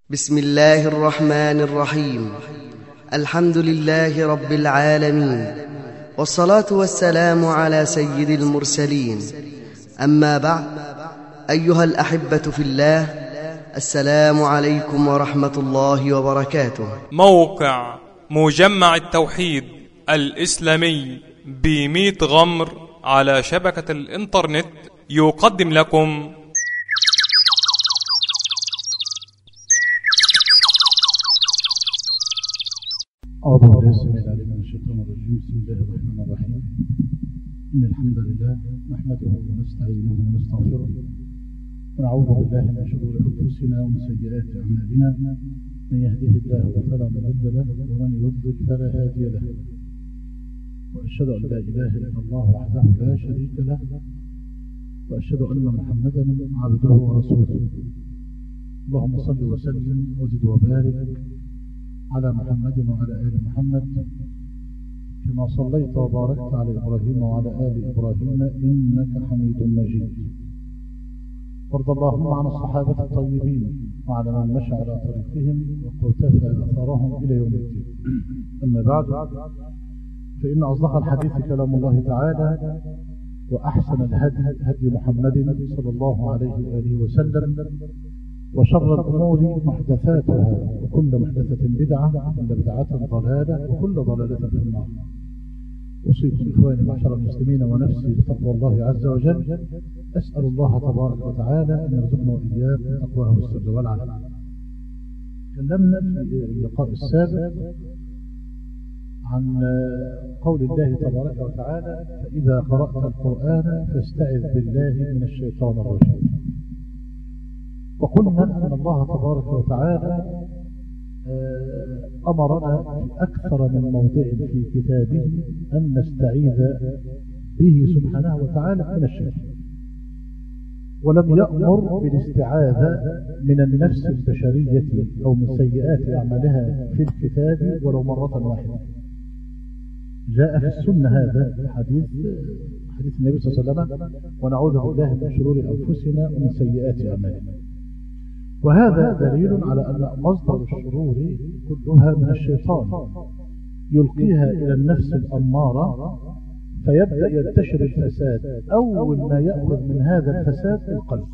بسم الله الرحمن الرحيم الحمد لله رب العالمين والصلاة والسلام على سيد المرسلين أما بعد أيها الأحبة في الله السلام عليكم ورحمة الله وبركاته موقع مجمع التوحيد الإسلامي بميت غمر على شبكة الإنترنت يقدم لكم أعوذ بالله السميع العليم من الشيطان الرجيم بسم الله الرحمن الرحيم إن الحمد لله نحمده ونستعينه ونستغفره ونعوذ بالله من شرور أنفسنا ومن سيئات أعمالنا من يهده الله فلا مضل له ومن يضلل فلا هادي له وأشهد أن لا إله إلا الله وحده لا شريك له وأشهد أن محمدا عبده ورسوله اللهم صل وسلم وزد وبارك على محمد وعلى آل محمد كما صليت وباركت على إبراهيم وعلى آل إبراهيم إنك حميد مجيد وارض اللهم عن الصحابة الطيبين وعلى من مشى على طريقهم وقتفى أثرهم إلى يوم الدين أما بعد فإن أصدق الحديث كلام الله تعالى وأحسن الهدي هدي محمد صلى الله عليه وآله وسلم وشر الأمور محدثاتها وكل محدثة بدعة وكل بدعة ضلالة وكل ضلالة في النار أوصيكم إخواني معشر المسلمين ونفسي بتقوى الله عز وجل أسأل الله تبارك وتعالى أن يرزقنا وإياكم تقواه السر والعلم تكلمنا في اللقاء السابق عن قول الله تبارك وتعالى فإذا قرأت القرآن فاستعذ بالله من الشيطان الرجيم وقلنا أن الله تبارك وتعالى أمرنا في أكثر من موضع في كتابه أن نستعيذ به سبحانه وتعالى من الشيطان ولم يأمر بالاستعاذة من النفس البشرية أو من سيئات أعمالها في الكتاب ولو مرة واحدة جاء في السنة هذا حديث حديث النبي صلى الله عليه وسلم ونعوذ بالله من شرور أنفسنا ومن سيئات أعمالنا وهذا دليل على أن مصدر الشرور كلها من الشيطان يلقيها إلى النفس الأمارة فيبدأ ينتشر الفساد أول ما يأخذ من هذا الفساد القلب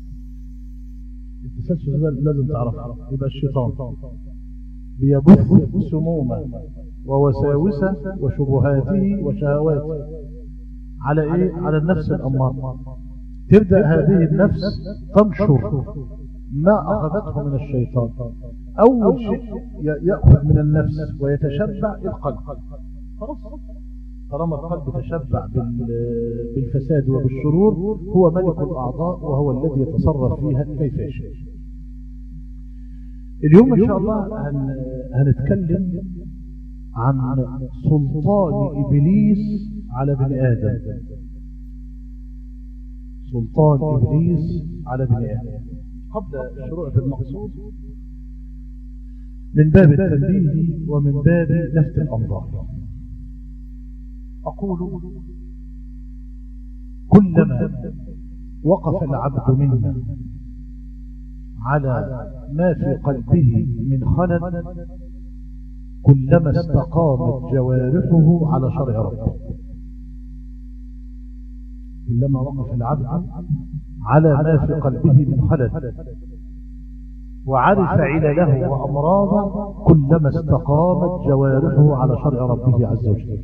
التسلسل هذا لازم تعرفه يبقى الشيطان بيبث سمومه ووساوسه وشبهاته وشهواته على ايه على النفس الأمارة تبدأ هذه النفس تنشر ما أخذته من الشيطان أول شيء يأخذ من النفس ويتشبع القلب خلاص طالما القلب تشبع بالفساد وبالشرور هو ملك الأعضاء وهو الذي يتصرف فيها كيف يشاء اليوم إن شاء الله هنتكلم عن سلطان إبليس على بني آدم سلطان إبليس على بني آدم قبل الشروع في المقصود من باب التنبيه ومن باب لفت الأنظار أقول كلما وقف العبد منا على ما في قلبه من خلل كلما استقامت جوارحه على شرع ربه كلما وقف العبد على ما في قلبه من خلل وعرف علله وأمراضه كلما استقامت جوارحه على شرع ربه عز وجل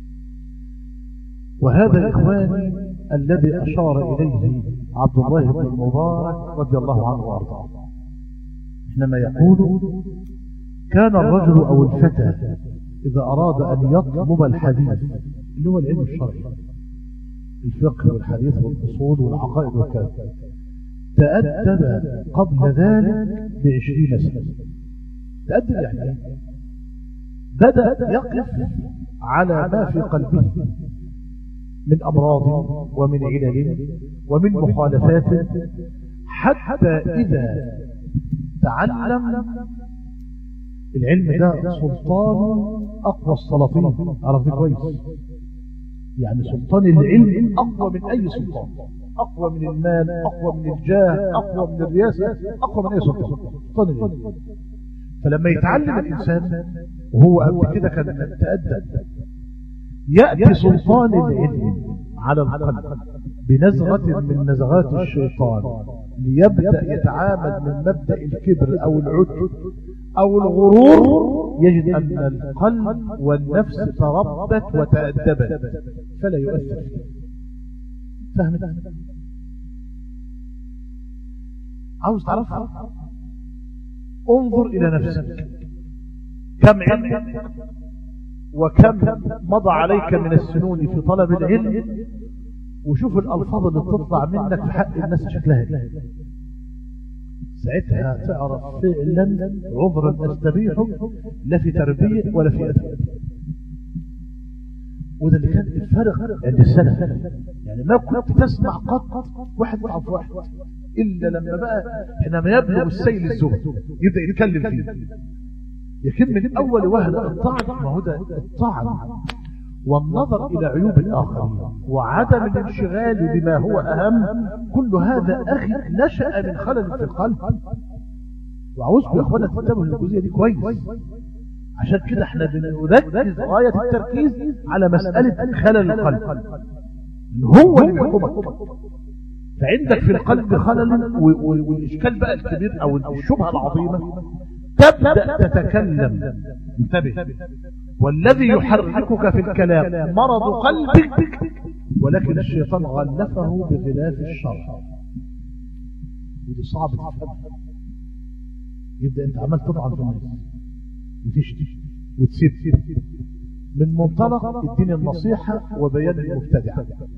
وهذا إخواني الذي أشار إليه عبد الله بن المبارك رضي الله عنه وأرضاه حينما يقول كان الرجل أو الفتى إذا أراد أن يطلب الحديث اللي هو العلم الشرعي الفقه والحديث والأصول والعقائد وكذا تأدب قبل ذلك بعشرين سنة تأدب يعني بدأ يقف على ما في قلبه من أمراض ومن علل ومن مخالفات حتى إذا تعلم العلم ده سلطان أقوى السلاطين عرفت كويس يعني سلطان العلم أقوى من أي سلطان أقوى من المال أقوى من الجاه أقوى من الرياسة أقوى من أي سلطان سلطان العلم فلما يتعلم الإنسان وهو قبل كده كان تأدب يأتي سلطان العلم على القلب بنزغة من نزغات الشيطان ليبدأ يتعامل من مبدأ الكبر أو العجب أو الغرور يجد أن القلب والنفس تربت وتأدبت فلا يؤثر فيه فهمت عاوز تعرفها انظر إلى نفسك كم علم وكم مضى عليك من السنون في طلب العلم وشوف الألفاظ اللي بتطلع منك في حق الناس شكلها ايه ساعتها تعرف فعلا عذرا استبيحه لا في تربية ولا في أدب وده اللي كان الفرق عند السلف يعني ما كنت تسمع قط واحد ضعف واحد إلا لما بقى حينما يبلغ السيل الزهد يبدأ يتكلم فيه يكن من أول وهلة الطعن ما هو ده الطعن والنظر إلى عيوب الآخرين وعدم الانشغال بما هو أهم كل هذا أخي نشأ من خلل في القلب وعاوزكم يا أخوانا تنتبهوا للجزئية دي كويس عشان كده احنا بنركز غاية التركيز على مسألة خلل القلب هو اللي بيحكمك فعندك في القلب خلل والإشكال بقى الكبير أو الشبهة العظيمة تبدأ تتكلم انتبه والذي يحركك في الكلام مرض قلبك ولكن الشيطان غلفه بغلاف الشر ودي صعب تفهمها يبدأ انت عمال تطعن في الناس وتشتي وتسيب من منطلق الدين النصيحة وبيان المبتدع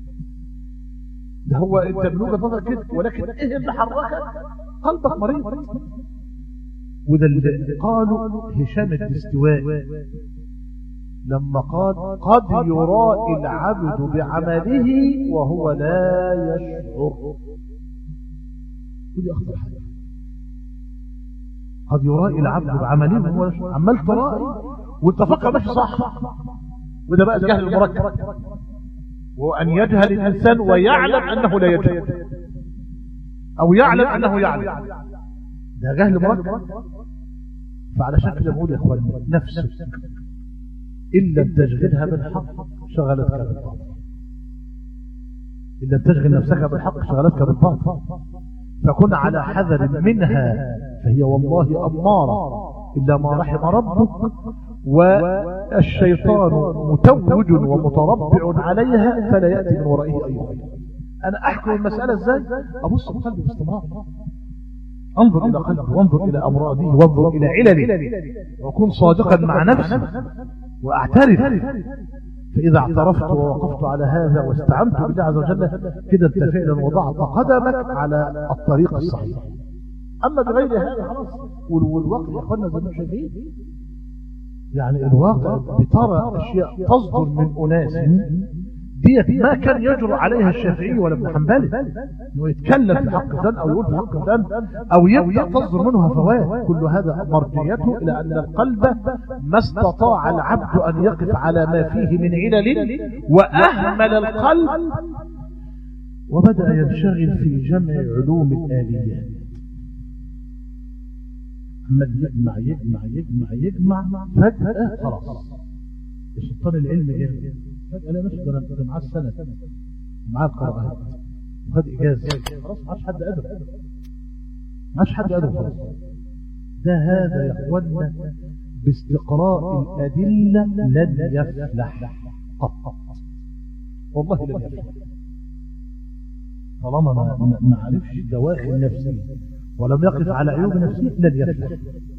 ده هو انت من وجهه نظرك كده ولكن ايه اللي حركك قلبك مريض وده اللي قالوا هشام الدستوائي لما قال قد يرائي العبد بعمله وهو لا يشعر ودي اخطر حاجه قد يرائي العبد بعمله وهو لا يشعر عمال ترائي وانت فكر ماشي صح وده بقى الجهل المركب وهو ان يجهل الانسان ويعلم انه لا يجهل او يعلم انه يعلم ده جهل مركب فعلشان كده بقول يا اخوان نفسك إن لم تشغلها بالحق شغلتك بالباطل إن لم تشغل نفسك بالحق شغلتك بالباطل فكن على حذر منها فهي والله أمارة إلا ما رحم ربك والشيطان متوج ومتربع عليها فلا يأتي من ورائه أي خير أنا أحكم المسألة إزاي أبص بقلبي باستمرار انظر إلى قلبي وانظر إلى أمراضي وانظر إلى عللي وأكون صادقا مع نفسي وأعترف فإذا اعترفت ووقفت على هذا واستعنت بالله عز وجل كده انت فعلا وضعت قدمك على الطريق الصحيح أما بغير هذا خلاص والواقع يا أخوانا زي ما شايفين يعني الواقع بترى أشياء تصدر من أناس ديت ما كان يجرؤ عليها الشافعي ولا ابن حنبل انه يتكلم في حق فلان او يقول في حق فلان او يبدا تصدر منه هفوات كل هذا مرجيته الى ان القلب ما استطاع العبد ان يقف على ما فيه من علل واهمل القلب وبدا ينشغل في جمع علوم الاليات عمال يجمع يجمع يجمع يجمع فجاه خلاص سلطان العلم جاي فجأة لا نفسه ده انا معاه السنة معاه القرآن وخد إجازة خلاص ما عادش حد أدب ما عادش حد أدب خلاص ده هذا يا إخوانا باستقراء الأدلة لن يفلح قط والله لن يفلح طالما ما ما عرفش دواخل نفسه ولم يقف على عيوب نفسه لن يفلح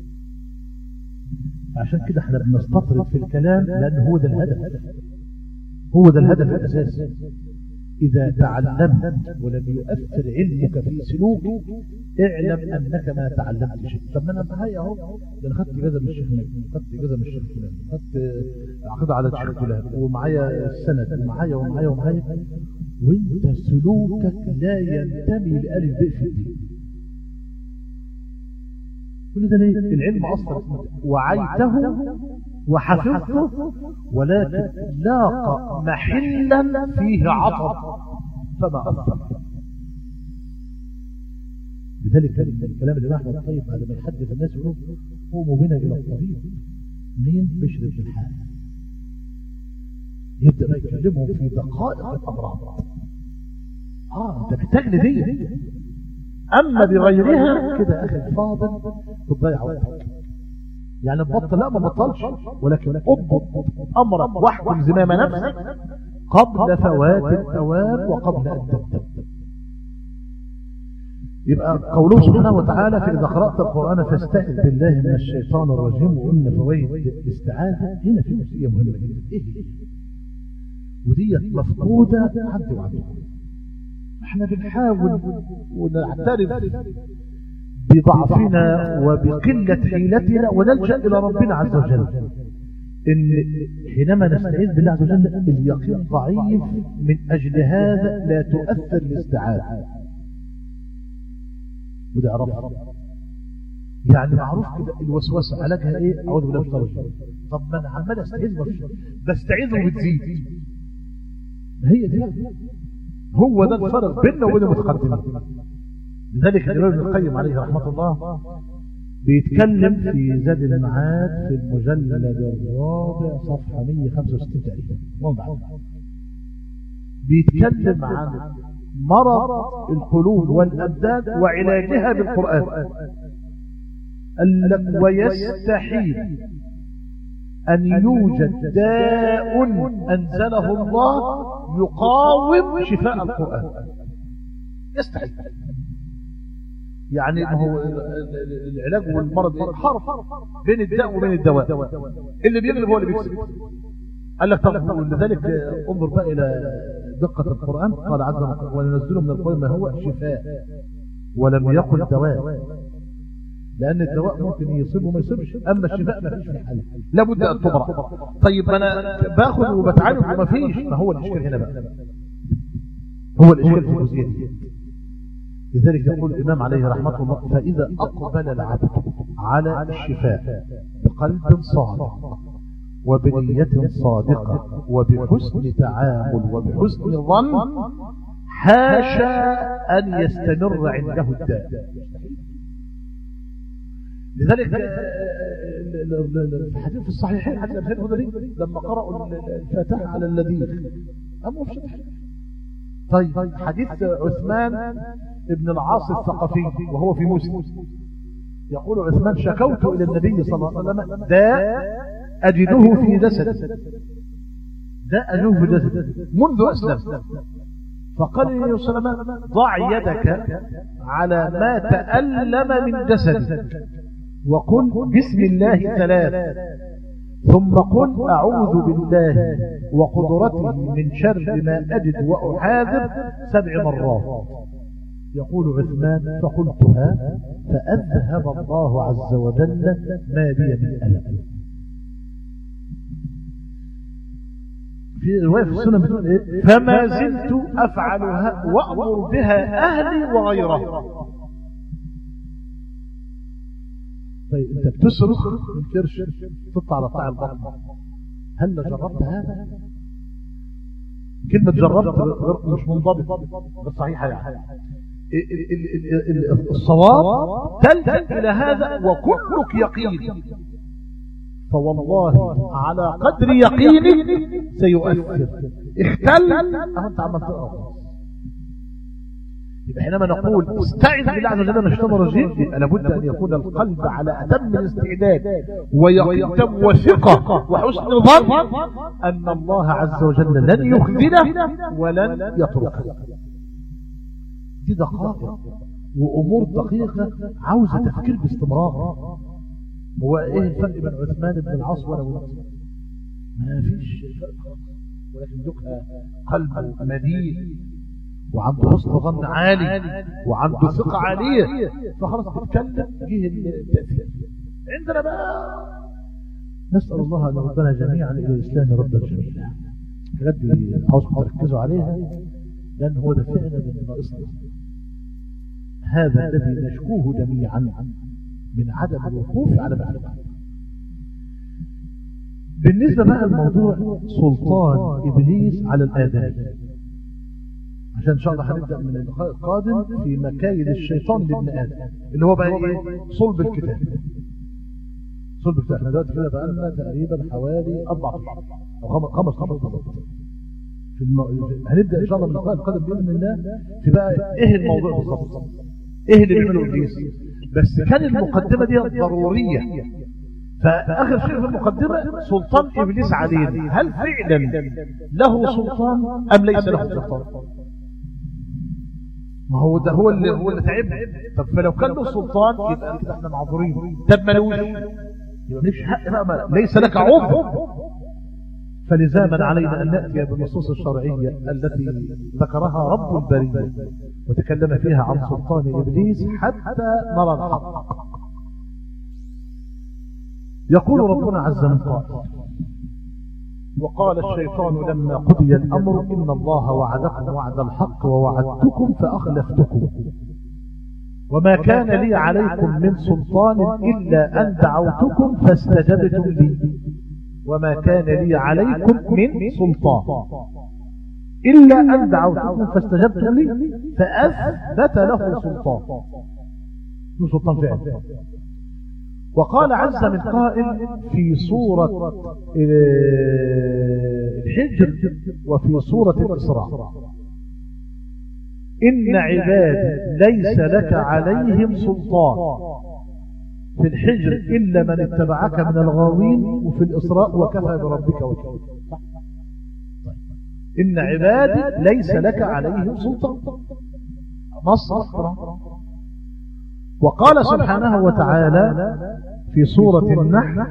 عشان كده احنا بنستطرد في الكلام لأن هو ده الهدف هو ده الهدف الأساسي إذا تعلمت ولم يؤثر علمك في سلوكك اعلم أنك ما تعلمت شيء طب ما أنا معايا أهو ده أنا خدت إجازة من الشيخ مجنون خدت إجازة من الشيخ فلان خدت عقيدة على الشيخ فلان ومعايا السند ومعايا ومعايا ومعايا وأنت سلوكك لا ينتمي لألف ب في الدين كل ده ليه؟ العلم أصلا وعيته وحفظته ولكن لاقى محلا فيه عطب فما أثر لذلك الكلام اللي احمد الطيب بعد ما يحدث الناس يقول قوموا بنا الى الطبيب مين بشر بن الحارث يبدا بقى يكلمهم في دقائق الامراض اه انت محتاج لدي اما بغيرها كده يا اخي الفاضل تضيع وقتك يعني بطل لا ما بطلش ولكن اضبط امرك واحكم زمام نفسك قبل فوات الاوان وقبل ان تبدا يبقى قوله سبحانه وتعالى فإذا قرأت القرآن فاستعذ بالله من الشيطان الرجيم وإن فوائد الاستعاذة هنا في جزئية مهمة جدا إيه هي؟ ودي مفقودة عند وعندكم احنا بنحاول ونعترف بضعفنا وبقلة حيلتنا ونلجأ إلى ربنا عز وجل إن حينما نستعيذ بالله عز وجل اليقين ضعيف من أجل هذا لا تؤثر الاستعاذة وده عرف يعني معروف كده الوسوسة علاجها ايه اعوذ بالله من الشيطان الرجيم طب ما انا عمال استعيذ بستعيذ وبتزيد ما هي دي هو ده الفرق بيننا وبين المتقدمين لذلك الإمام ابن القيم عليه رحمة الله بيتكلم في زاد المعاد في المجلد الرابع صفحة 165 تقريبا واضح بيتكلم عن مرض القلوب والأبدان وعلاجها بالقرآن قال لك ويستحيل أن يوجد داء أنزله الله يقاوم شفاء القرآن يستحيل يعني ما هو العلاج والمرض حرف بين الداء وبين الدواء اللي بيغلب هو اللي بيكسب قال لك طب لذلك انظر بقى إلى دقة القرآن قال عز وجل وننزل من القرآن ما هو شفاء ولم يقل دواء لأن الدواء ممكن يصيب وما يصيبش أما الشفاء ما فيش في حاله لابد أن تبرع طيب أنا باخذ وبتعالج وما فيش ما هو الإشكال هنا بقى هو الإشكال في الجزئية دي لذلك يقول الإمام عليه رحمة الله فإذا أقبل العبد على الشفاء بقلب صادق وبنية صادقة وبحسن تعامل وبحسن ظن حاشا أن يستمر عنده الداء لذلك الحديث في الصحيحين حديث الفين الخدري لما قرأوا الفاتحة على الذين أمر في طيب حديث عثمان ابن العاص الثقفي وهو في مسلم يقول عثمان شكوت إلى النبي صلى الله عليه وسلم داء أجده في جسد داء أجده في جسد منذ أسلم فقال النبي صلى الله عليه وسلم ضع يدك على ما تألم من جسدك وقل بسم الله ثلاث ثم قل أعوذ بالله وقدرته من شر ما أجد وأحاذر سبع مرات يقول عثمان فقلتها فأذهب الله عز وجل ما بي من ألم في رواية في السنة بتقول إيه فما زلت أفعلها وأمر بها أهلي وغيرها طيب انت بتصرخ من كرش تطلع على طاع البطن هل جربت هذا كلمة جربت مش منضبط غير صحيحة يعني الصواب تلجأ إلى هذا وكلك يقين فوالله على قدر يقينك سيؤثر اختل أهو انت عمال تقرأ يبقى حينما نقول استعذ بالله عز وجل من الشيطان الرجيم يبقى لابد ان يكون القلب على اتم الاستعداد ويقين وثقه وحسن ظن ان الله عز وجل لن يخذله ولن يتركه دي دقائق وامور دقيقه عاوزه تفكير باستمرار هو ايه الفرق بين عثمان بن العاص ولا ما فيش ولكن دكها قلبه مدين وعنده حسن ظن عالي وعنده ثقة عالية فخلاص بتكلم جه التأثير عندنا بقى نسأل الله أن يردنا جميعا إلى الإسلام ردا جميلا الحاجات دي عاوزكم تركزوا عليها لأن هو ده فعلا اللي ناقصنا هذا الذي نشكوه جميعا من عدم الوقوف على معلومات بالنسبة بقى الموضوع سلطان إبليس على الآدمي عشان ان شاء الله هنبدا من اللقاء القادم في مكايد الشيطان لابن ادم اللي هو بقى ايه صلب الكتاب صلب الكتاب احنا دلوقتي كده بقى لنا تقريبا حوالي اربع اشهر او خمس خمس خمس بالظبط في الم... هنبدا ان شاء الله من اللقاء القادم باذن الله في بقى ايه الموضوع بالظبط ايه اللي بيعمله ابليس بس كان المقدمه دي ضروريه فاخر شيء في المقدمه سلطان ابليس علينا هل فعلا له سلطان ام ليس له سلطان ما هو ده هو اللي هو اللي تعبنا طب فلو كان له سلطان يبقى كده احنا معذورين طب ما لوش يبقى مالكش حق بقى ما- ليس لك عذر فلزاما علينا ان ناتي بالنصوص الشرعيه التي ذكرها رب البريه وتكلم فيها عن سلطان ابليس حتى نرى الحق يقول ربنا عز من قائل وقال الشيطان لما قضي الأمر إن الله وعدكم وعد الحق ووعدتكم فأخلفتكم وما كان لي عليكم من سلطان إلا أن دعوتكم فاستجبتم لي وما كان لي عليكم من سلطان إلا أن دعوتكم فاستجبتم لي فأثبت له سلطان له سلطان فعل وقال عز من قائل في سورة الحجر وفي سورة الإسراء إن عبادي ليس لك عليهم سلطان في الحجر إلا من اتبعك من الغاوين وفي الإسراء وكفى بربك وكيلا إن عبادي ليس لك عليهم سلطان نص وقال سبحانه وتعالى في سورة النحل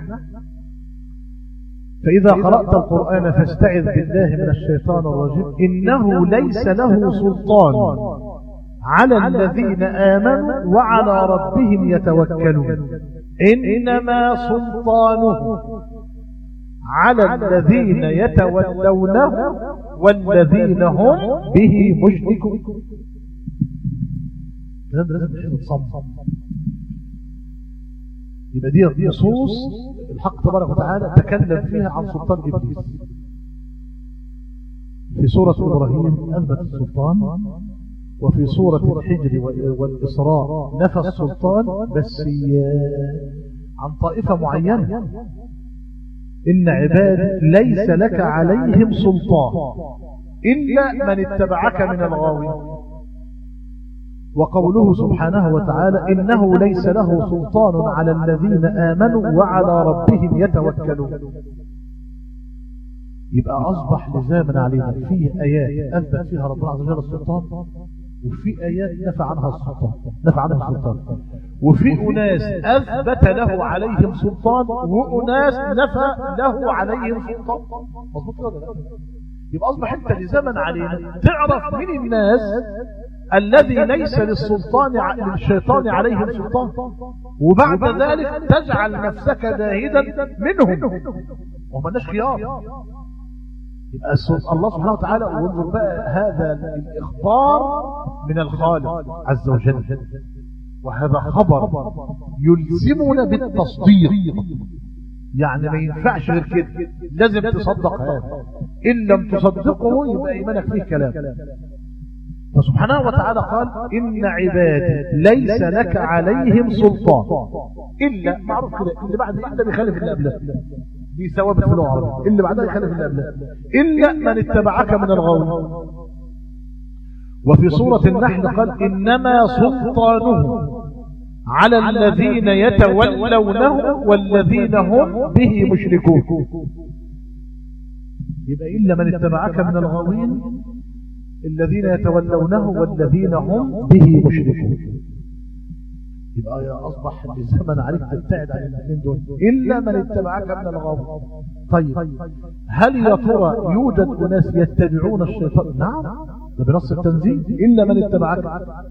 فإذا قرأت القرآن فاستعذ بالله من الشيطان الرجيم إنه ليس له سلطان على الذين آمنوا وعلى ربهم يتوكلون إنما سلطانه على الذين يتولونه والذين هم به مشركون لازم نصمم يبقى دي نصوص الحق تبارك وتعالى تكلم فيها عن سلطان ابليس في سورة إبراهيم أثبت السلطان وفي سورة الحجر والإسراء نفى السلطان بس عن طائفة معينة إن عبادي ليس لك عليهم سلطان إلا من اتبعك من الغاوين وقوله سبحانه وتعالى إنه ليس له سلطان على الذين آمنوا وعلى ربهم يتوكلون يبقى أصبح لزاما علينا فيه آيات أثبت فيها ربنا عز وجل السلطان وفي آيات نفى عنها السلطان نفى عنها السلطان وفي أناس أثبت له عليهم سلطان وأناس نفى له عليهم سلطان مظبوط كده يبقى أصبح أنت لزاما علينا تعرف من الناس الذي ليس للسلطان للشيطان عليهم سلطان وبعد ذلك تجعل نفسك زاهدا منهم وما لناش خيار يبقى الله سبحانه وتعالى وانظر بقى هذا الإخبار من الخالق عز وجل وهذا خبر يلزمنا بالتصديق يعني ما ينفعش غير كده لازم تصدق هذا إن لم تصدقه يبقى إيمانك فيه كلام فسبحانه وتعالى قال إن عبادي ليس لك عليهم سلطان إلا معروف كده اللي بعد إلا بيخالف اللي قبله دي ثوابت في اللغة العربية اللي بعدها يخالف اللي قبله إلا من اتبعك من الغاوين وفي سورة النحل قال إنما سلطانه على الذين يتولونه والذين هم به مشركون يبقى إلا من اتبعك من الغاوين الذين يتولونه والذين هم به مشركون يبقى يا أصبح لزمن عليك تبتعد عن الاثنين دول إلا من اتبعك من الغاوين طيب هل يا ترى يوجد أناس يتبعون الشيطان نعم ده بنص التنزيل إلا من اتبعك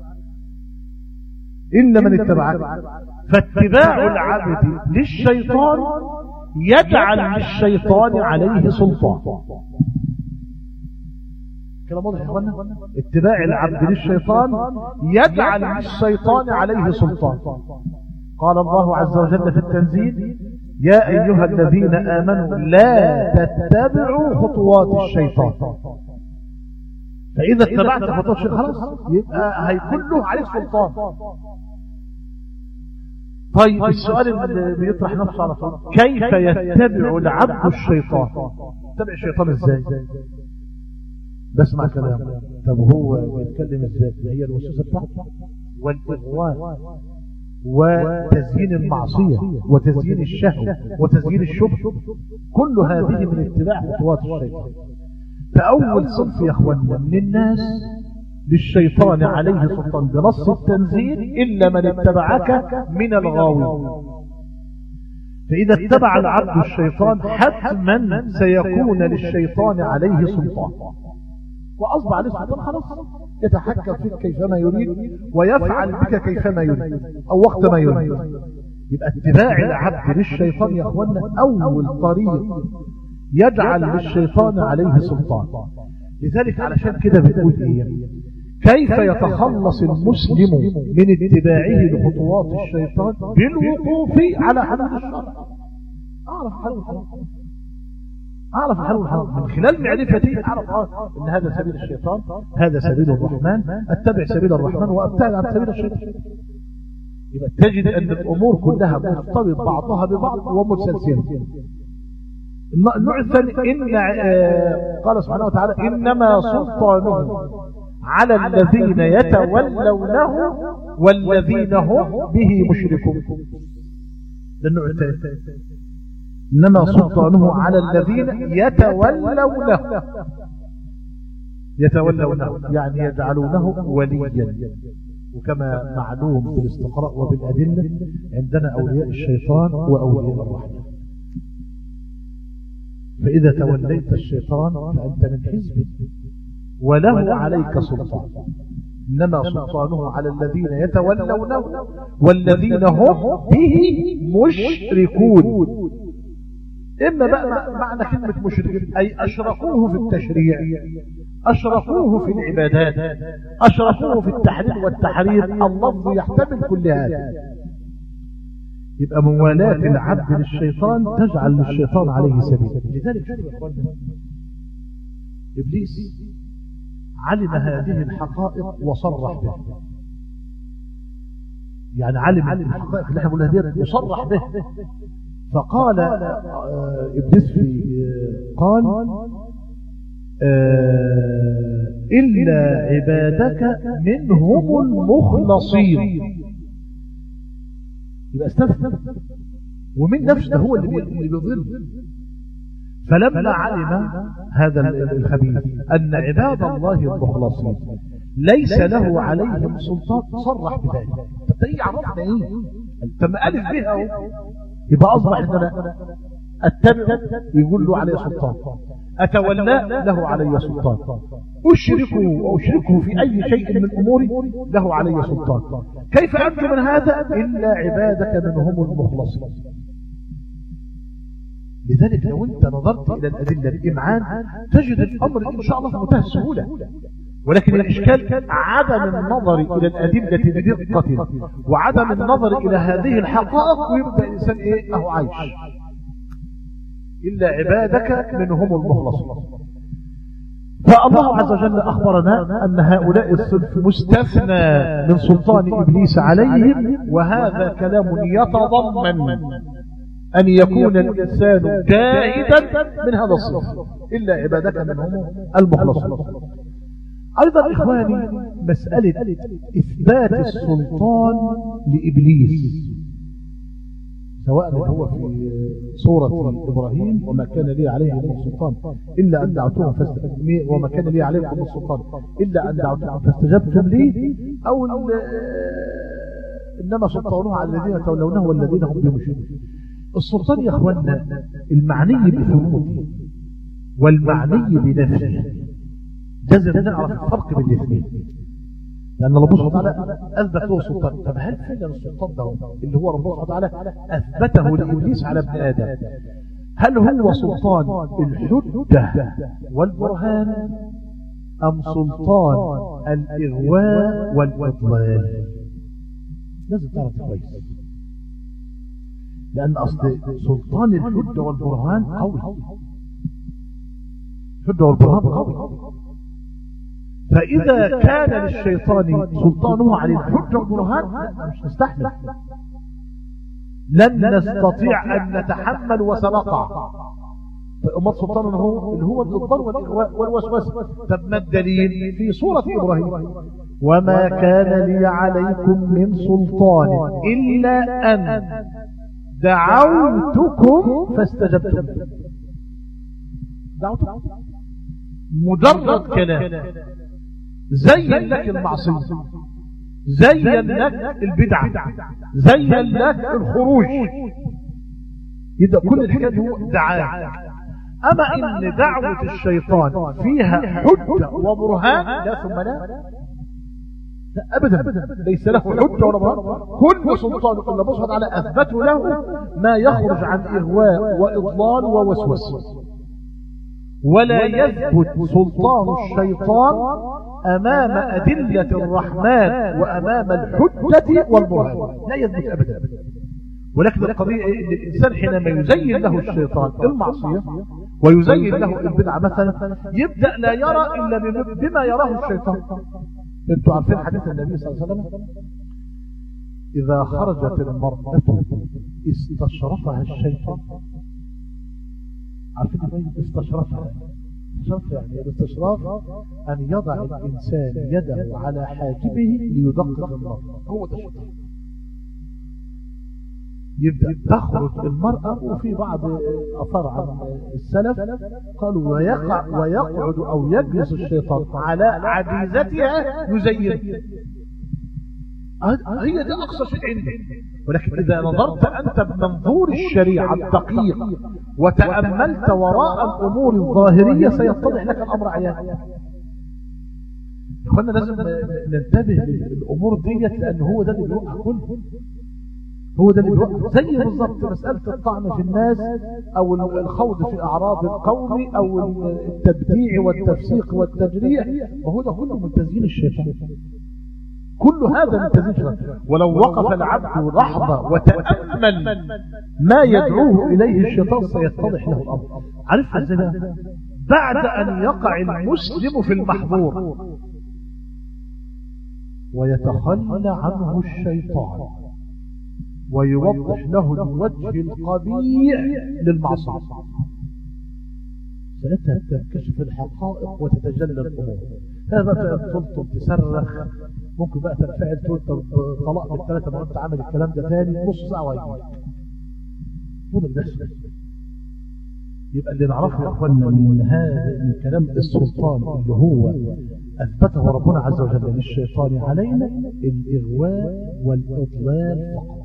إلا من اتبعك فاتباع العبد للشيطان يجعل للشيطان عليه سلطان كلام واضح يا اخوانا اتباع العبد للشيطان يجعل للشيطان عليه سلطان قال الله عز وجل في التنزيل يا ايها الذين امنوا لا تتبعوا خطوات الشيطان فإذا اتبعت خطوات الشيطان خلاص يبقى هيكون له عليك سلطان طيب السؤال اللي بيطرح نفسه على طول كيف يتبع العبد الشيطان يتبع الشيطان ازاي بسمع كلامه طب هو بيتكلم ازاي هي الوسوسه بتاعته والاغواء وتزيين المعصيه وتزيين الشهوه وتزيين الشبه كل هذه من اتباع خطوات الشيطان فاول صنف يا اخواننا من الناس للشيطان عليه سلطان بنص التنزيل إلا من اتبعك من الغاوين فإذا اتبع العبد الشيطان حتما سيكون للشيطان عليه سلطان وأصبح عليه سلطان خلاص يتحكم فيك كيفما يريد ويفعل بك كيفما يريد أو وقت ما يريد يبقى اتباع العبد للشيطان يا أخوانا أول طريق يجعل للشيطان عليه سلطان لذلك علشان كده بتقول ايه كيف يتخلص المسلم من اتباعه لخطوات الشيطان بالوقوف على حدود الشرع اعرف حلو الحرام اعرف حلو الحرام من خلال معرفتي اعرف ان هذا سبيل الشيطان هذا سبيل الرحمن اتبع سبيل الرحمن وابتعد عن سبيل الشيطان يبقى تجد ان الامور كلها مرتبط بعضها ببعض ومتسلسله النوع الثاني إن قال سبحانه وتعالى إنما سلطانه على الذين يتولونه والذين هم به مشركون ده النوع الثاني إنما سلطانه على الذين يتولونه يتولونه يعني يجعلونه وليا وكما معلوم بالاستقراء وبالأدلة عندنا أولياء الشيطان وأولياء الرحمن فإذا توليت الشيطان فأنت من حزبه وله عليك سلطان إنما سلطانه على الذين يتولونه والذين هم به مشركون إما بقى معنى كلمة مشركين أي أشركوه في التشريع أشركوه في العبادات أشركوه في التحليل والتحريم اللفظ يحتمل كل هذا يبقى موالاة العبد للشيطان تجعل للشيطان عليه سبيل لذلك شوف يا اخوانا ابليس علم هذه الحقائق وصرح بها يعني علم الحقائق اللي احنا بنقولها ديت وصرح بها فقال ابليس في قال إلا عبادك منهم المخلصين يبقى استثنى ومن نفسه هو اللي بيضل فلما علم هذا الخبيث أن عباد الله المخلصين ليس له عليهم سلطان صرح بذلك طب ايه عرفنا ايه انت ما ألف بها يبقى أصبح ان انا اتبع يقول له عليه سلطان أتولى له علي سلطان أشركه وأشركه في أي شيء من أموري له علي سلطان كيف أنت من هذا إلا عبادك منهم المخلصين لذلك لو أنت نظرت إلى الأدلة الإمعان تجد الأمر إن شاء الله في منتهى السهولة ولكن الإشكال عدم النظر إلى الأدلة بدقة وعدم النظر إلى هذه الحقائق ويبدأ الإنسان إيه أهو عايش إلا عبادك منهم المخلصون فالله عز وجل أخبرنا أن هؤلاء الصنف مستثنى من سلطان إبليس عليهم وهذا كلام يتضمن أن يكون الإنسان جاهدا من هذا الصنف إلا عبادك منهم المخلصون أيضا إخواني مسألة إثبات السلطان لإبليس سواء هو في صورة إبراهيم وما كان لي عليه من السلطان إلا أن دعوتهم وما كان لي عليكم من السلطان إلا أن دعوتهم فاستجبتم لي أو إنما سلطانه على الذين تولونه والذين هم بمشركون السلطان يا أخوانا المعني بثبوته والمعني بنفسه لازم نعرف الفرق بين الاثنين لأن الله سبحانه وتعالى أثبت له سلطان طب هل فعلا السلطان ده اللي هو ربنا سبحانه وتعالى أثبته لإبليس على ابن آدم هل هو سلطان الحجة والبرهان أم سلطان الإغواء والإضلال لازم تعرف كويس لأن أصل سلطان الحجة والبرهان قوي الحجة والبرهان قوي فإذا كان للشيطان سلطانه على الحجة والبرهان لا مش نستحمل لن نستطيع أن نتحمل وسنقع أمات سلطان هو اللي هو الإضلال والإغواء والوسوسة طب ما الدليل في سورة إبراهيم وما كان لي عليكم من سلطان إلا أن دعوتكم فاستجبتم دعوتكم مجرد كلام زين لك المعصية زين لك البدعة زين لك الخروج يبقى كل الحاجات هو دعاء أما إن دعوة الشيطان فيها حجة وبرهان لا ثم لا لا أبدا ليس له حجة ولا برهان كل سلطان إلا بصفت على أثبته له ما يخرج عن إغواء وإضلال ووسوسة ولا يثبت سلطان الشيطان أمام أدلة الرحمن وأمام الحجة والبرهان لا يثبت أبدا ولكن القضية إن الإنسان حينما يزين له الشيطان المعصية ويزين له البدعة مثلا يبدأ لا يرى إلا بما يراه الشيطان انتوا عارفين حديث النبي صلى الله عليه وسلم إذا خرجت المرأة استشرفها الشيطان عارفين استشرفها استشراف يعني الاستشراف أن يضع الإنسان يده على حاجبه ليدقق النظر هو ده الشيطان يبدأ تخرج المرأة وفي بعض أثار عن السلف قالوا ويقع ويقعد أو يجلس الشيطان على عجيزتها يزين هي دي أقصى شيء عندك ولكن إذا نظرت أنت بمنظور الشريعة الدقيق وتأملت وراء الأمور الظاهرية سيتضح لك الأمر عيان إخوانا لازم ننتبه للأمور ديت لأن هو ده اللي بيوقع كله هو ده اللي بيوقع زي بالظبط مسألة الطعن في الناس أو الخوض في أعراض القوم أو التبديع والتفسيق والتجريح وهو ده كله من تزيين الشيطان كل هذا من تزيين الشيطان ولو وقف العبد لحظة وتأمل ما يدعوه إليه الشيطان سيتضح له الأمر عرفت ازاي بعد أن يقع المسلم في المحظور ويتخلى عنه الشيطان ويوضح له الوجه القبيح للمعصية ساعتها تنكشف الحقائق وتتجلى الأمور هذا بقى تلطم تصرخ ممكن بقى تنفعل تقول طلاق بالثلاثة ما انت عامل الكلام ده تاني نص ساعة ويجي هذا اللي بيحصل يبقى اللي نعرفه يا اخوانا من هذا من كلام السلطان اللي هو اثبته ربنا عز وجل للشيطان علينا الاغواء والاضلال فقط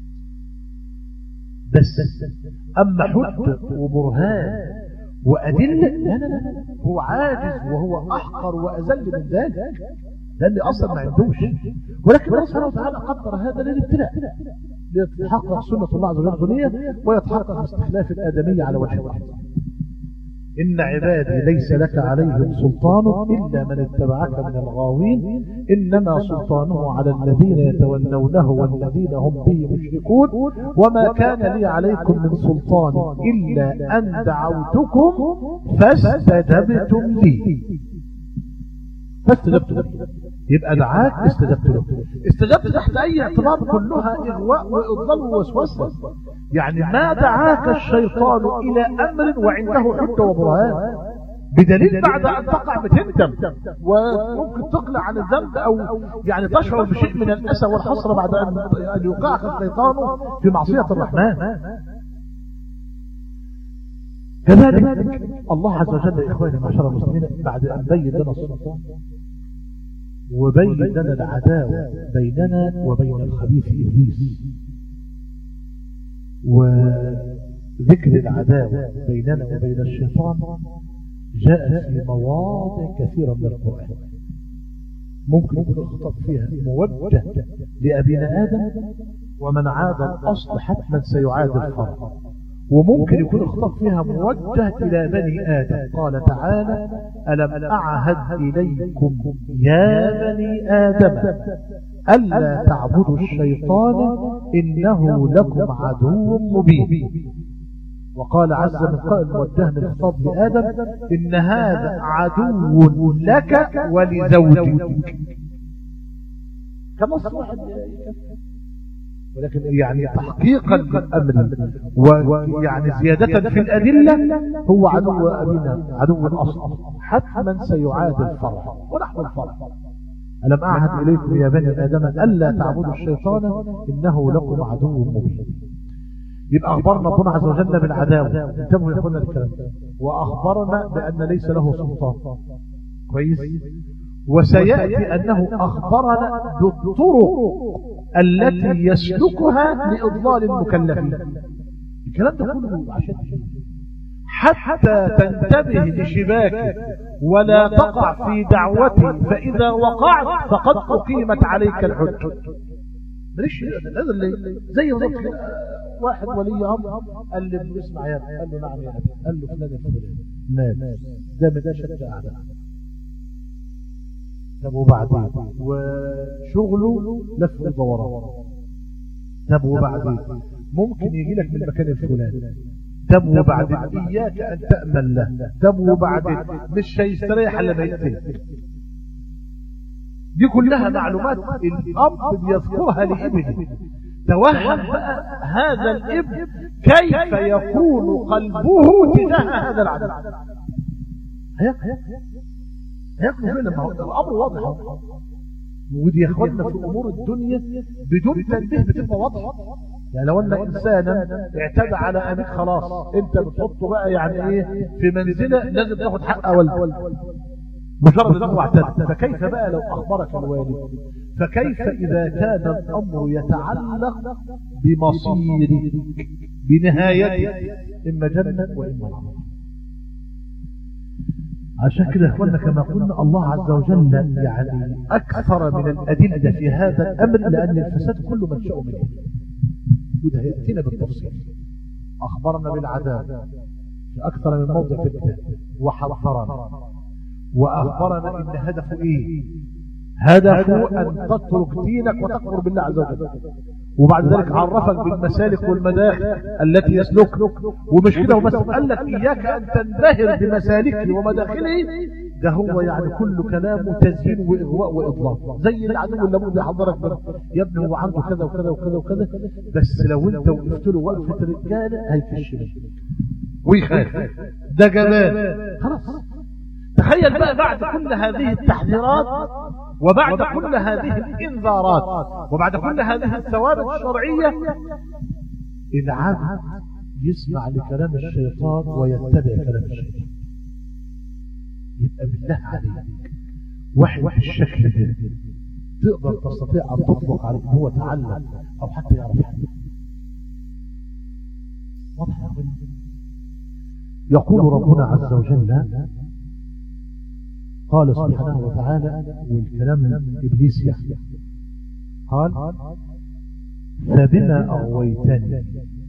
بس اما حجه وبرهان وادله لا لا لا هو عاجز وهو احقر واذل من ذلك لان اصلا ما عندوش ولكن الله سبحانه وتعالى قدر هذا للابتلاء ليتحقق سنه الله عز وجل الدنيا ويتحقق استخلاف الادميه على وجه واحد إن عبادي ليس لك عليهم سلطان إلا من اتبعك من الغاوين إنما سلطانه على الذين يتولونه والذين هم به مشركون وما كان لي عليكم من سلطان إلا أن دعوتكم فاستجبتم لي فاستجبتم يبقى دعاك استجبت له استجبت تحت أي اعتبار كلها إغواء وإضلال ووسوسة يعني ما دعاك الشيطان إلى أمر وعنده حجة وبرهان بدليل بعد أن تقع بتندم وممكن تقلع عن الذنب أو يعني تشعر بشيء من الأسى والحسرة بعد أن يوقعك الشيطان في معصية الرحمن كذلك الله عز وجل يا إخواني معشر المسلمين بعد أن بين لنا السلطان وبين لنا العداوة بيننا وبين الخبيث إبليس وذكر العداوة بيننا وبين الشيطان جاء في مواضع كثيرة من القرآن ممكن يكون الخطاب فيها موجه لأبينا آدم ومن عاد الأصل حتما سيعاد الفرع وممكن يكون الخطاب فيها موجه إلى بني آدم قال تعالى ألم أعهد إليكم يا بني آدم ألا تعبدوا الشيطان إنه لكم عدو مبين وقال عز من قائل والدهن الخطاب لآدم إن هذا عدو لك ولزوجك كنص واحد ولكن يعني تحقيقا للأمر ويعني زيادة في الأدلة هو عدو أبينا عدو الأصل حتما سيعاد الفرح ونحن الفرح ألم أعهد إليكم يا بني آدم ألا تعبدوا الشيطان إنه لكم عدو مبين يبقى أخبرنا ربنا عز وجل بالعداوة انتبهوا يا أخوانا الكلام وأخبرنا بأن ليس له سلطان كويس وسيأتي أنه أخبرنا بالطرق التي يسلكها لإضلال المكلفين الكلام ده كله عشان حتى تنتبه لشباكه ولا تقع في دعوته فإذا وقعت فقد أقيمت عليك الحج ماليش هذا اللي زي بالظبط واحد ولي امر قال له اسمع يا قال له نعم يا ابي قال له فلان الفلاني مات ده ما ده شد اعداء طب وبعدين وشغله لف الدوران طب وبعدين ممكن يجي لك من المكان الفلاني طب وبعدين اياك ان تامن له طب وبعدين مش هيستريح الا ما يقتلك دي كلها معلومات الاب بيذكرها لابنه توهم بقى هذا الابن كيف يكون قلبه تجاه هذا العدل هياكلوا فين لما الامر واضح ودي يا اخوانا في امور الدنيا بدون تنبيه بتبقى واضحه يعني لو ان انسانا اعتدى على ابيك خلاص انت بتحطه بقى يعني ايه في منزله لازم تاخد حق ولد مجرد انه اعتدى فكيف بقى لو اخبرك الوالد فكيف اذا كان الامر يتعلق بمصيرك بنهايتك اما جنه واما نار عشان كده اخوانا كما قلنا الله عز وجل يعني اكثر من الادله في هذا الامر لان الفساد كله منشأه من وده ياتينا بالتفصيل اخبرنا بالعذاب في اكثر من موضع في الكتاب وحذرنا واخبرنا ان هدفه ايه هدفه ان تترك دينك وتكفر بالله عز وجل وبعد ذلك عرفك بالمسالك والمداخل التي يسلك ومش كده وبس قال لك إياك أن تنبهر بمسالكه ومداخله ده هو يعني كل كلامه تزيين وإغواء وإضلال زي العدو اللي أبوه حضرك يا ابني هو عنده كذا وكذا وكذا وكذا بس لو أنت وقفت له وقفة رجالة هيفش منك ويخاف ده جمال خلاص تخيل بقى بعد كل هذه التحذيرات وبعد كل هذه الإنذارات وبعد كل هذه الثوابت الشرعية العبد يسمع لكلام الشيطان ويتبع كلام الشيطان يبقى بالله عليك واحد الشكل ده تقدر تستطيع أن تطلق عليه هو تعلم أو حتى يعرف حاجة واضح يقول ربنا عز وجل قال سبحانه وتعالى والكلام من إبليس يحيى قال فبما أغويتني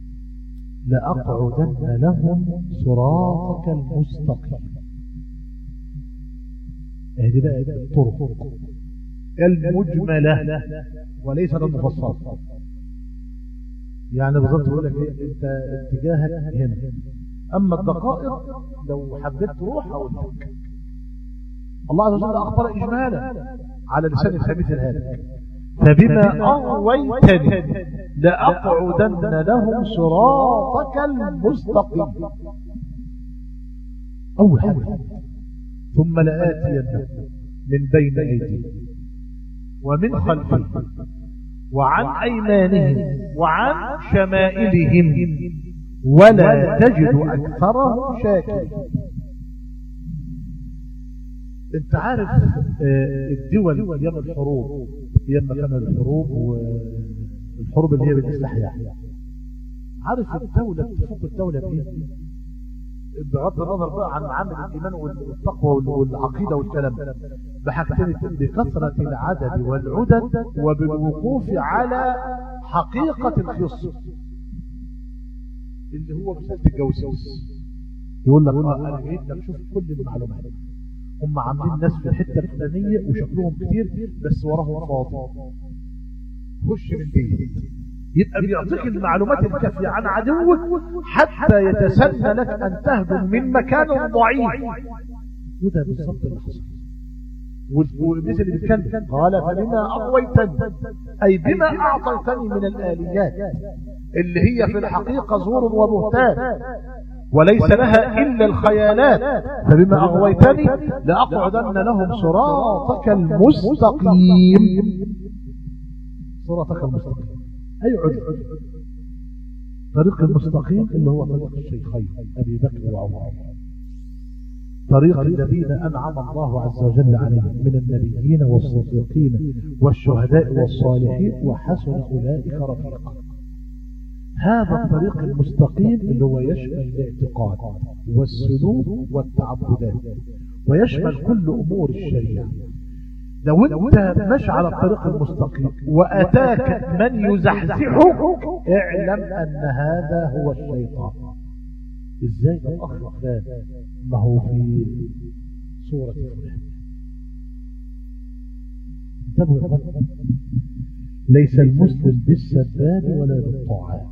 لأقعدن لهم صراطك المستقيم هذه بقى الطرق المجملة وليس المفصلة يعني بالضبط يقول لك انت اتجاهك هنا اما الدقائق لو حبيت تروح اقول لك الله عز وجل أخبر إجمالا على لسان الخبيث الهالك فبما أغويتني لأقعدن لهم صراطك المستقيم أول حاجة ثم لآتينهم من بين أيديهم ومن خلفهم وعن أيمانهم وعن شمائلهم ولا تجد أكثرهم شاكرين انت عارف الدول ايام الحروب ايام ما كان الحروب والحروب اللي هي بالاسلحه يعني عارف الدولة تفوق الدولة بايه بغض النظر بقى عن عامل الايمان والتقوى والعقيدة والكلام بحاجتين بكثرة العدد والعدد وبالوقوف على حقيقة الخصم اللي هو مسألة الجواسيس يقول لك اه انا جيت لك شوف كل المعلومات هم عاملين ناس في الحته الفلانيه وشكلهم كتير بس وراهم فاضي خش من بيت يبقى بيعطيك المعلومات الكافية عن عدوك حتى يتسنى لك أن تهجم من مكان ضعيف وده بالظبط اللي حصل والابليس اللي بيتكلم قال فبما اغويتني اي بما اعطيتني من الاليات اللي هي في الحقيقه زور وبهتان وليس لها الا الخيالات فبما اغويتني لاقعدن لهم صراطك المستقيم صراطك المستقيم اي عدل طريق المستقيم اللي هو طريق الشيخين ابي بكر وعمر طريق الذين أنعم الله عز وجل عليهم من النبيين والصديقين والشهداء والصالحين وحسن أولئك رفيقا هذا الطريق المستقيم اللي هو يشمل الاعتقاد والسلوك والتعبدات ويشمل كل أمور الشريعة لو انت ماشي على الطريق المستقيم واتاك من يزحزحك اعلم ان هذا هو الشيطان ازاي ده الاخ فلان ما هو في صورة فلان انتبهوا يا فندم ليس المسلم بالسباب ولا بالطاعات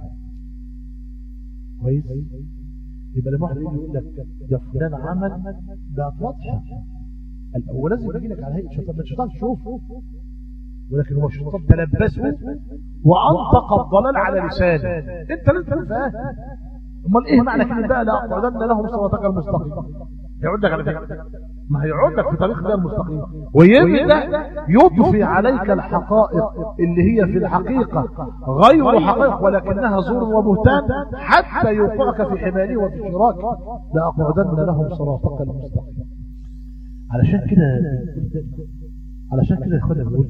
كويس يبقى لما واحد يجي يقول لك ده فلان عمل ده واضحه هو لازم يجي لك على هيئه شيطان الشيطان تشوفه ولكن هو الشيطان تلبسه وانطق الضلال على لسانه انت لازم تكون فاهم امال ايه معنى كلمه بقى لا اقعدن لهم صراطك المستقيم هيعود لك على فكره ما هيعود لك في طريق ده المستقيم ويبدا يضفي عليك الحقائق اللي هي في الحقيقه غير حقائق ولكنها زور وبهتان حتى يوقعك في حماله وفي شراك لاقعدن لهم صراطك المستقيم علشان كده علشان كده يا اخوانا بنقول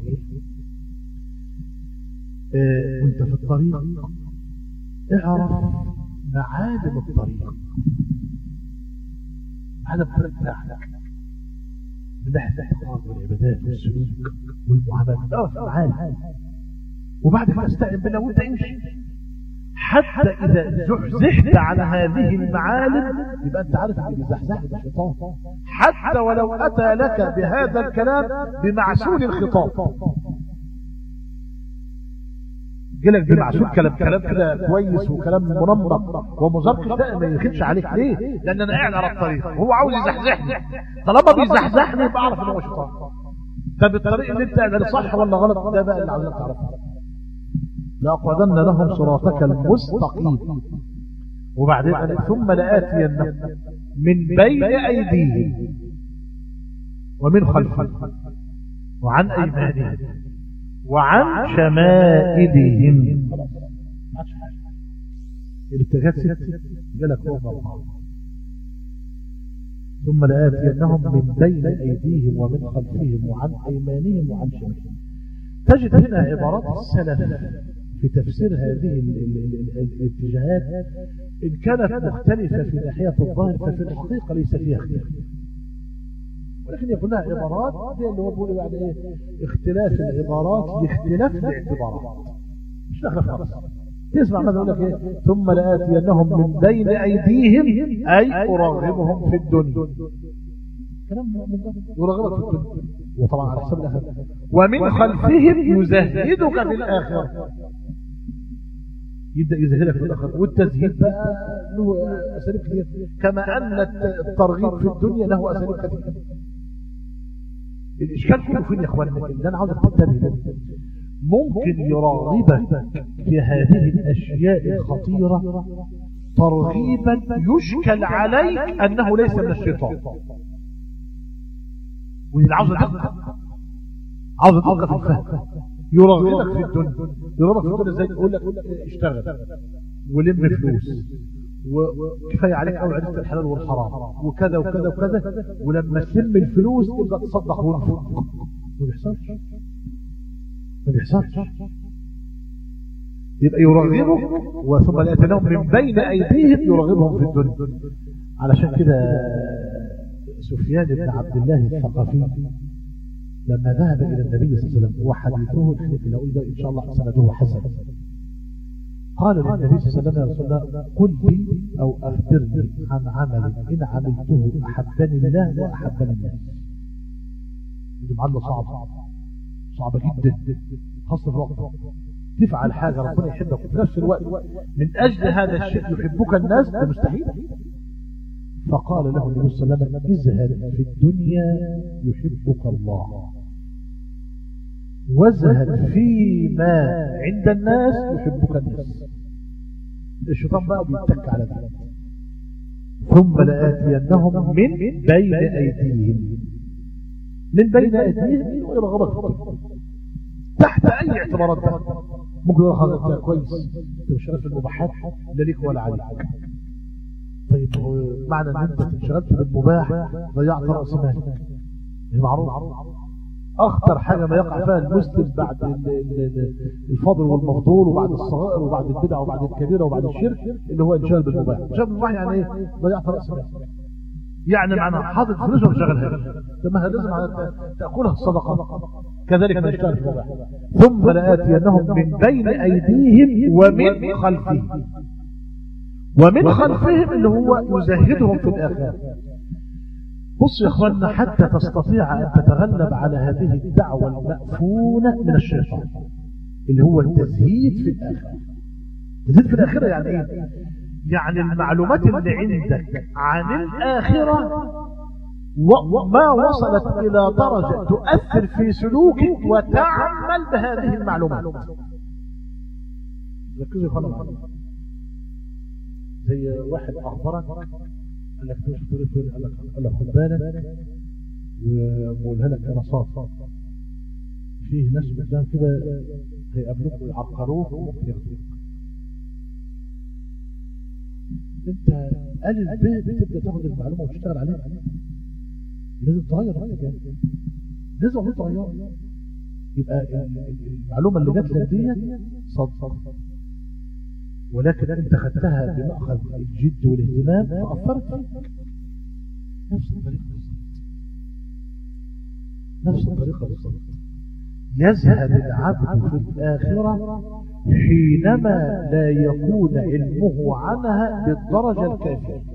ايه وانت في الطريق اعرف معالم الطريق معالم الطريق بتاعك من ناحيه الاعتقاد والعبادات والسلوك والمعاملات معالم وبعد كده استعن بالله وانت امشي حتى اذا زحزحت عن هذه المعالم يبقى انت عارف ان بيزحزحك الشيطان حتى ولو اتى لك بهذا الكلام بمعسول الخطاب جالك بمعسول كلام كلام كده كويس وكلام منمق ومزرقش ده ما يخدش عليك ليه لان انا قاعد على الطريق هو عاوز يزحزحني طالما بيزحزحني يبقى اعرف ان هو شيطان طب الطريق اللي انت قاعد صح ولا غلط ده بقى اللي عاوزك تعرفه لأقعدن لهم صراطك المستقيم وبعدين ثم لآتينهم من بين أيديهم ومن خلفهم وعن أيمانهم وعن شمائلهم الابتغاءات ست جالك هو موقع ثم لآتينهم من بين أيديهم ومن خلفهم وعن أيمانهم وعن شمائلهم تجد هنا عبارات السلف في تفسير هذه الاتجاهات إن كانت مختلفة في ناحية الظاهر ففي الحقيقة ليس فيها اختلاف ولكن يقول لها عبارات دي اللي هو بيقول يعني ايه اختلاف العبارات لاختلاف الاعتبارات مش داخله خالص تسمع ماذا يقول لك ايه ثم لآتينهم من بين أيديهم أي أرغبهم في الدنيا كلام يرغبك في الدنيا وطبعا على حساب الآخرة ومن خلفهم يزهدك في الآخرة يبدأ يزهدك في الآخرة والتزهيد بقى له أساليب كثير كما أن الترغيب في الدنيا له أساليب كثير الإشكال كله فين يا إخواننا اللي أنا عاوزك تنتبه ممكن يرغبك في هذه الأشياء الخطيرة ترغيبا يشكل عليك أنه ليس من الشيطان واللي عاوز دقة عاوز دقة في الفهم يرغبك في الدنيا يرغبك في الدنيا ازاي يقول لك اشتغل ولم فلوس وكفايه عليك قوي عرفت الحلال والحرام وكذا وكذا وكذا ولما تلم الفلوس تبدا تصدق وانفق ما بيحصلش ما بيحصلش يبقى يرغبك وثم لاتناهم من بين ايديهم يرغبهم في الدنيا علشان كده سفيان بن عبد الله الثقفي لما ذهب إلى النبي صلى الله عليه وسلم وحديثه الحديث اللي أقول ده إن شاء الله سنده حسن قال للنبي صلى الله عليه وسلم يا رسول الله قل لي أو أخبرني عن عمل إن عملته أحبني الله وأحبني الناس دي معادلة صعبة صعبة جدا خاصة في الوقت تفعل حاجة ربنا يحبك وفي نفس الوقت من أجل هذا الشيء يحبك الناس ده مستحيل فقال له النبي صلى الله عليه وسلم ازهد في الدنيا يحبك الله وازهد فيما عند الناس يحبك الناس الشيطان بقى بيتك على ذلك ثم لآتينهم من بين أيديهم من بين أيديهم ويرغبك تحت أي اعتبارات ده ممكن يقول هذا كويس انت مش عارف المباحات لا ليك ولا عليك طيب معنى ان انت انشغلت بالمباح ضيعت راس مالك هي معروف اخطر حاجه ما يقع فيها المسلم بعد الفضل والمفضول وبعد الصغائر وبعد البدع وبعد الكبيره وبعد الشرك اللي هو انشغال بالمباح انشغال بالمباح يعني ايه ضيعت راس مالك يعني معنى حاطط فلوس ولا شغلها لما لازم تاكلها الصدقه كذلك نشتغل في المباح ثم لآتينهم من بين أيديهم ومن خلفهم ومن خلفهم اللي هو يزهدهم في الآخرة بص يا اخوانا حتى تستطيع أن تتغلب على هذه الدعوة المأفونة من الشيطان اللي هو التزهيد في الآخرة التزهيد في الآخرة يعني إيه؟ يعني المعلومات اللي عندك عن الآخرة وما وصلت إلى درجة تؤثر في سلوكك وتعمل بهذه المعلومات ركزوا خلاص زي واحد أخبرك قال لك تشوف طريق فين قال لك خد بالك وقولها لك أنا صاف فيه ناس قدام كده هيقابلوك ويعقروك وممكن ياخدوك انت قال البيت تبدا تاخد المعلومه وتشتغل عليها لازم تغير رأيك يعني لازم أقول تغير يبقى المعلومة اللي جات لك دي صدق ولكن انت خدتها بمأخذ الجد والاهتمام فأثرت فيك نفس الطريقة نفس الطريقة بالضبط يزهد العبد في الآخرة حينما لا يكون علمه عنها بالدرجة الكافية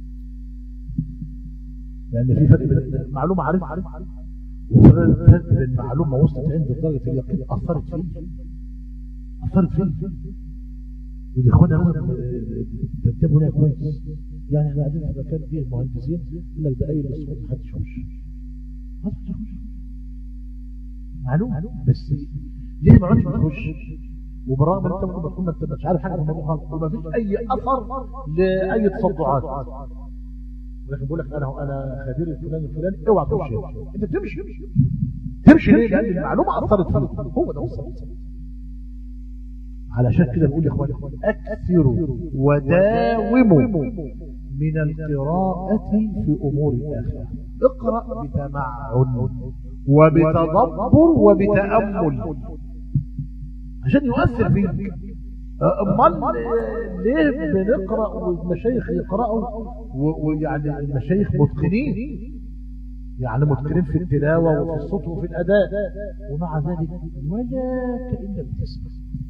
لأن في فرق بين معلومة عارف وفي فرق بين معلومة وصلت عند درجة اليقين أثرت فيه أثرت فيه ودي اخوانا لازم تنتبهوا لها كويس يعني احنا قاعدين في مكان فيه مهندسين يقول لك ده اي مسؤول ما حدش يخش ما حدش يخش معلومة بس ليه ما عادش بتخش وبرغم انت ممكن تكون انت مش عارف حاجه في الموضوع خالص وما فيش اي اثر لاي تصدعات ولكن بقول لك انا انا خبير الفلاني الفلاني اوعى تمشي انت تمشي تمشي ليه لان المعلومه اثرت فيك هو ده بالظبط علشان كده بقول يا اخواني اكثروا وداوموا من القراءة في أمور الآخرة اقرأ بتمعن وبتدبر وبتأمل عشان يؤثر فيك امال ليه بنقرا والمشايخ يقراوا ويعني المشايخ متقنين يعني متقنين في التلاوه وفي الصوت وفي الاداء ومع ذلك ولا كانك بتسمع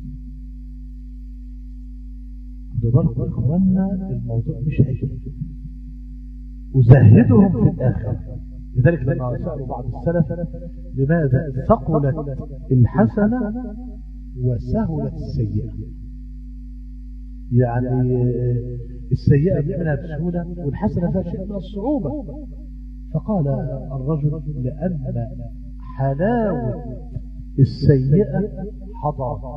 خدوا بالكم يا اخوانا الموضوع مش عجل وزهدهم في الاخره لذلك لما سالوا بعض السلف لماذا ثقلت الحسنه وسهلت السيئه يعني السيئة بنعملها بسهولة والحسنة فيها شيء من الصعوبة فقال الرجل لأن حلاوة السيئة حضرت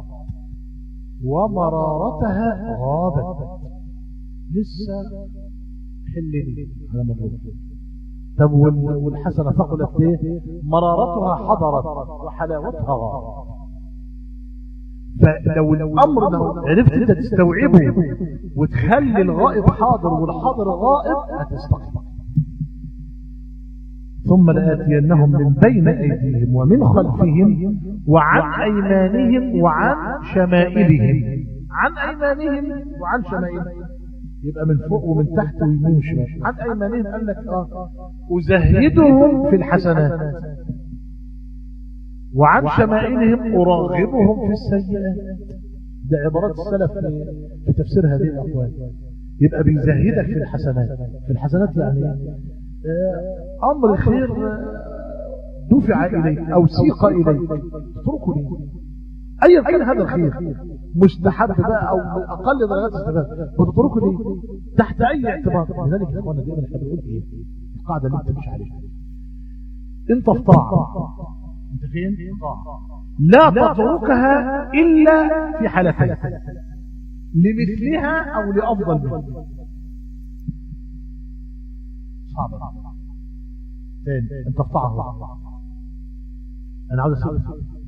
ومرارتها غابت لسه حلني على ما نقول طب والحسنة ثقلت ايه مرارتها حضرت وحلاوتها غابت فلو الامر ده عرفت انت تستوعبه وتخلي الغائب حاضر والحاضر غائب هتستقيم ثم لآتينهم من بين أيديهم ومن خلفهم وعن أيمانهم وعن شمائلهم عن أيمانهم وعن شمائلهم يبقى من فوق ومن تحت ويمين وشمال عن أيمانهم قال لك آه أزهدهم في الحسنات وعن شمائلهم أرغبهم في السيئات ده عبارات السلف في تفسير هذه الأقوال يبقى بيزهدك في الحسنات في الحسنات يعني أمر خير دفع إليك أو سيق إليك اتركه ليه ايا كان هذا الخير مستحب بقى او من اقل درجات الاستفاده بتتركه ليه تحت اي اعتبار لذلك يا اخوانا دايما احنا بنقول ايه القاعده اللي انت مش عليها انت في طاعه انت فين لا تتركها الا في حالتين لمثلها او لافضل منها صعبه تاني انت في طاعه انا عاوز اسالك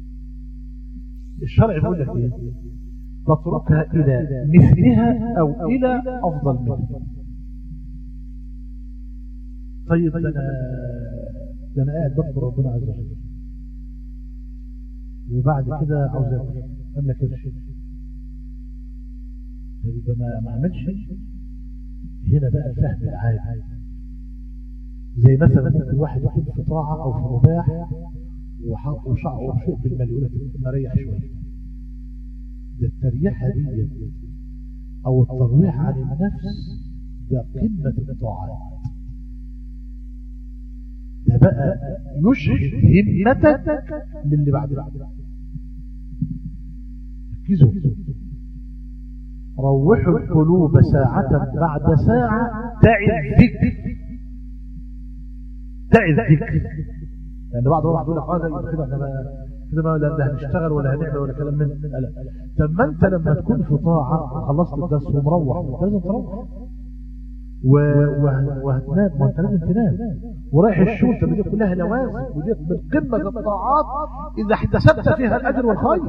الشرع بيقول لك ايه تتركها الى مثلها او الى افضل منها طيب ده انا ده انا قاعد بذكر ربنا عز وجل وبعد كده عاوز اكل املك قرش يبقى ما ما اعملش هنا بقى الفهم العادي زي مثلا ممكن واحد يكون في طاعه او في مباح وحط وشعر شيء بالمال يقول لك نريح شويه ده التريحه دي او الترويح عن النفس ده قمه الطاعات ده بقى يشهد همتك للي بعد ركزوا روحوا القلوب ساعة بعد ساعة تعي الذكر تعي الذكر لأن بعض الواحد يقول لك هذا كده احنا ما كده ما لا هنشتغل ولا هنعمل ولا كلام من لا طب ما انت لما تكون في طاعة خلصت الدرس ومروح لازم تروح و... و... وهتنام ما انت لازم تنام ورايح الشوطه دي كلها لوازم ودي من قمه الطاعات اذا احتسبت فيها الاجر والخير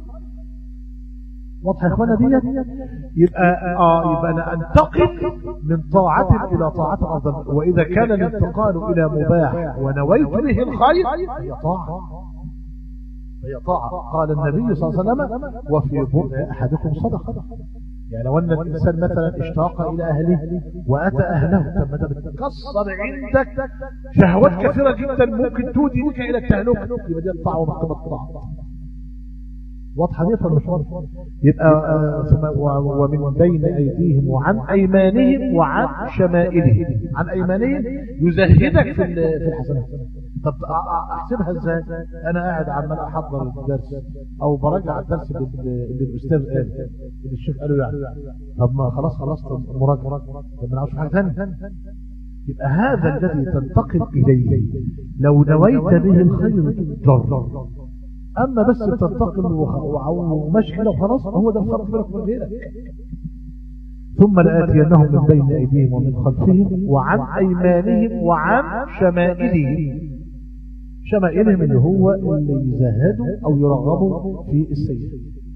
واضحه يا اخوانا ديت يبقى اه يبقى انا انتقل من طاعه الى طاعه افضل واذا كان الانتقال الى مباح ونويت به الخير هي طاعه هي طاعه قال النبي صلى الله عليه وسلم وفي بؤ احدكم صدقه يعني لو ان الانسان مثلا اشتاق الى اهله واتى اهله طب ما ده بتكسر عندك شهوات كثيره جدا ممكن تودي بك الى التهلكه يبقى دي الطاعه ومقام الطاعه واضحه دي ولا مش واضحه يبقى آه ومن بين ايديهم وعن ايمانهم وعن شمائلهم عن ايمانهم يزهدك في في الحسنات طب احسبها ازاي انا قاعد عمال احضر الدرس او براجع الدرس اللي الاستاذ قال اللي الشيخ قاله يعني طب ما خلاص خلصت مراجعه طب ما نعرفش حاجه ثانيه يبقى هذا الذي تنتقل اليه لو نويت به الخير ضر اما بس تنتقل ومشي كده وخلاص هو ده الفرق بينك وبين غيرك ثم لآتينهم من بين أيديهم ومن خلفهم وعن أيمانهم وعن شمائلهم شمائلهم اللي هو اللي يزهدوا أو يرغبوا في السيئة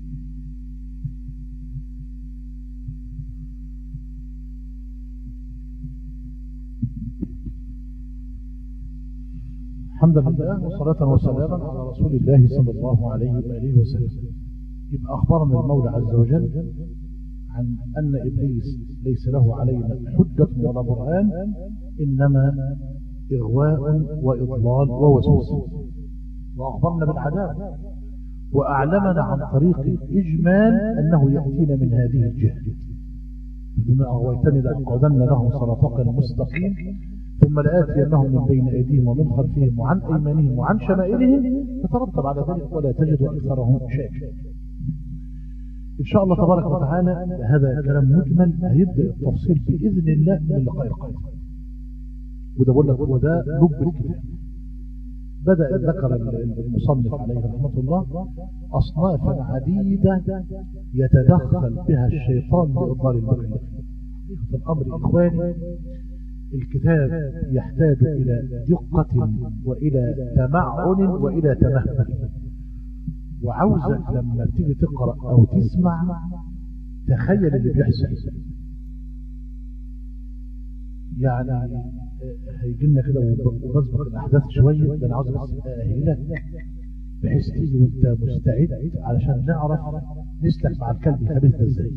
الحمد لله وصلاة وسلاما على رسول الله صلى الله عليه وآله وسلم يبقى أخبرنا المولى عز وجل عن أن إبليس ليس له علينا حجة ولا برهان إنما إغواء وإضلال ووسوسة وأخبرنا بالعذاب وأعلمنا عن طريق الإجمال أنه يأتينا من هذه الجهة بما أغويتني لأقعدن لهم صراطك المستقيم ثم لآتينهم من بين أيديهم ومن خلفهم وعن أيمانهم وعن شمائلهم تترتب على ذلك ولا تجد أكثرهم شاكرين إن شاء الله تبارك وتعالى هذا كلام مجمل هيبدأ التفصيل بإذن الله من اللقاء القادم وده بقول لك وده لب الكتاب بدأ ذكر المصنف عليه رحمة الله أصنافا عديدة يتدخل بها الشيطان لإضلال المؤمن حقيقة الأمر إخواني الكتاب يحتاج إلى دقة وإلى تمعن وإلى تمهل وعاوزك لما تيجي تقرأ أو تسمع تخيل اللي بيحصل يعني هيجي لنا كده وبسبق الأحداث شوية ده أنا عاوز بس أهلك بحيث تيجي وأنت مستعد علشان نعرف نسلك مع الكلب الخبيث ده إزاي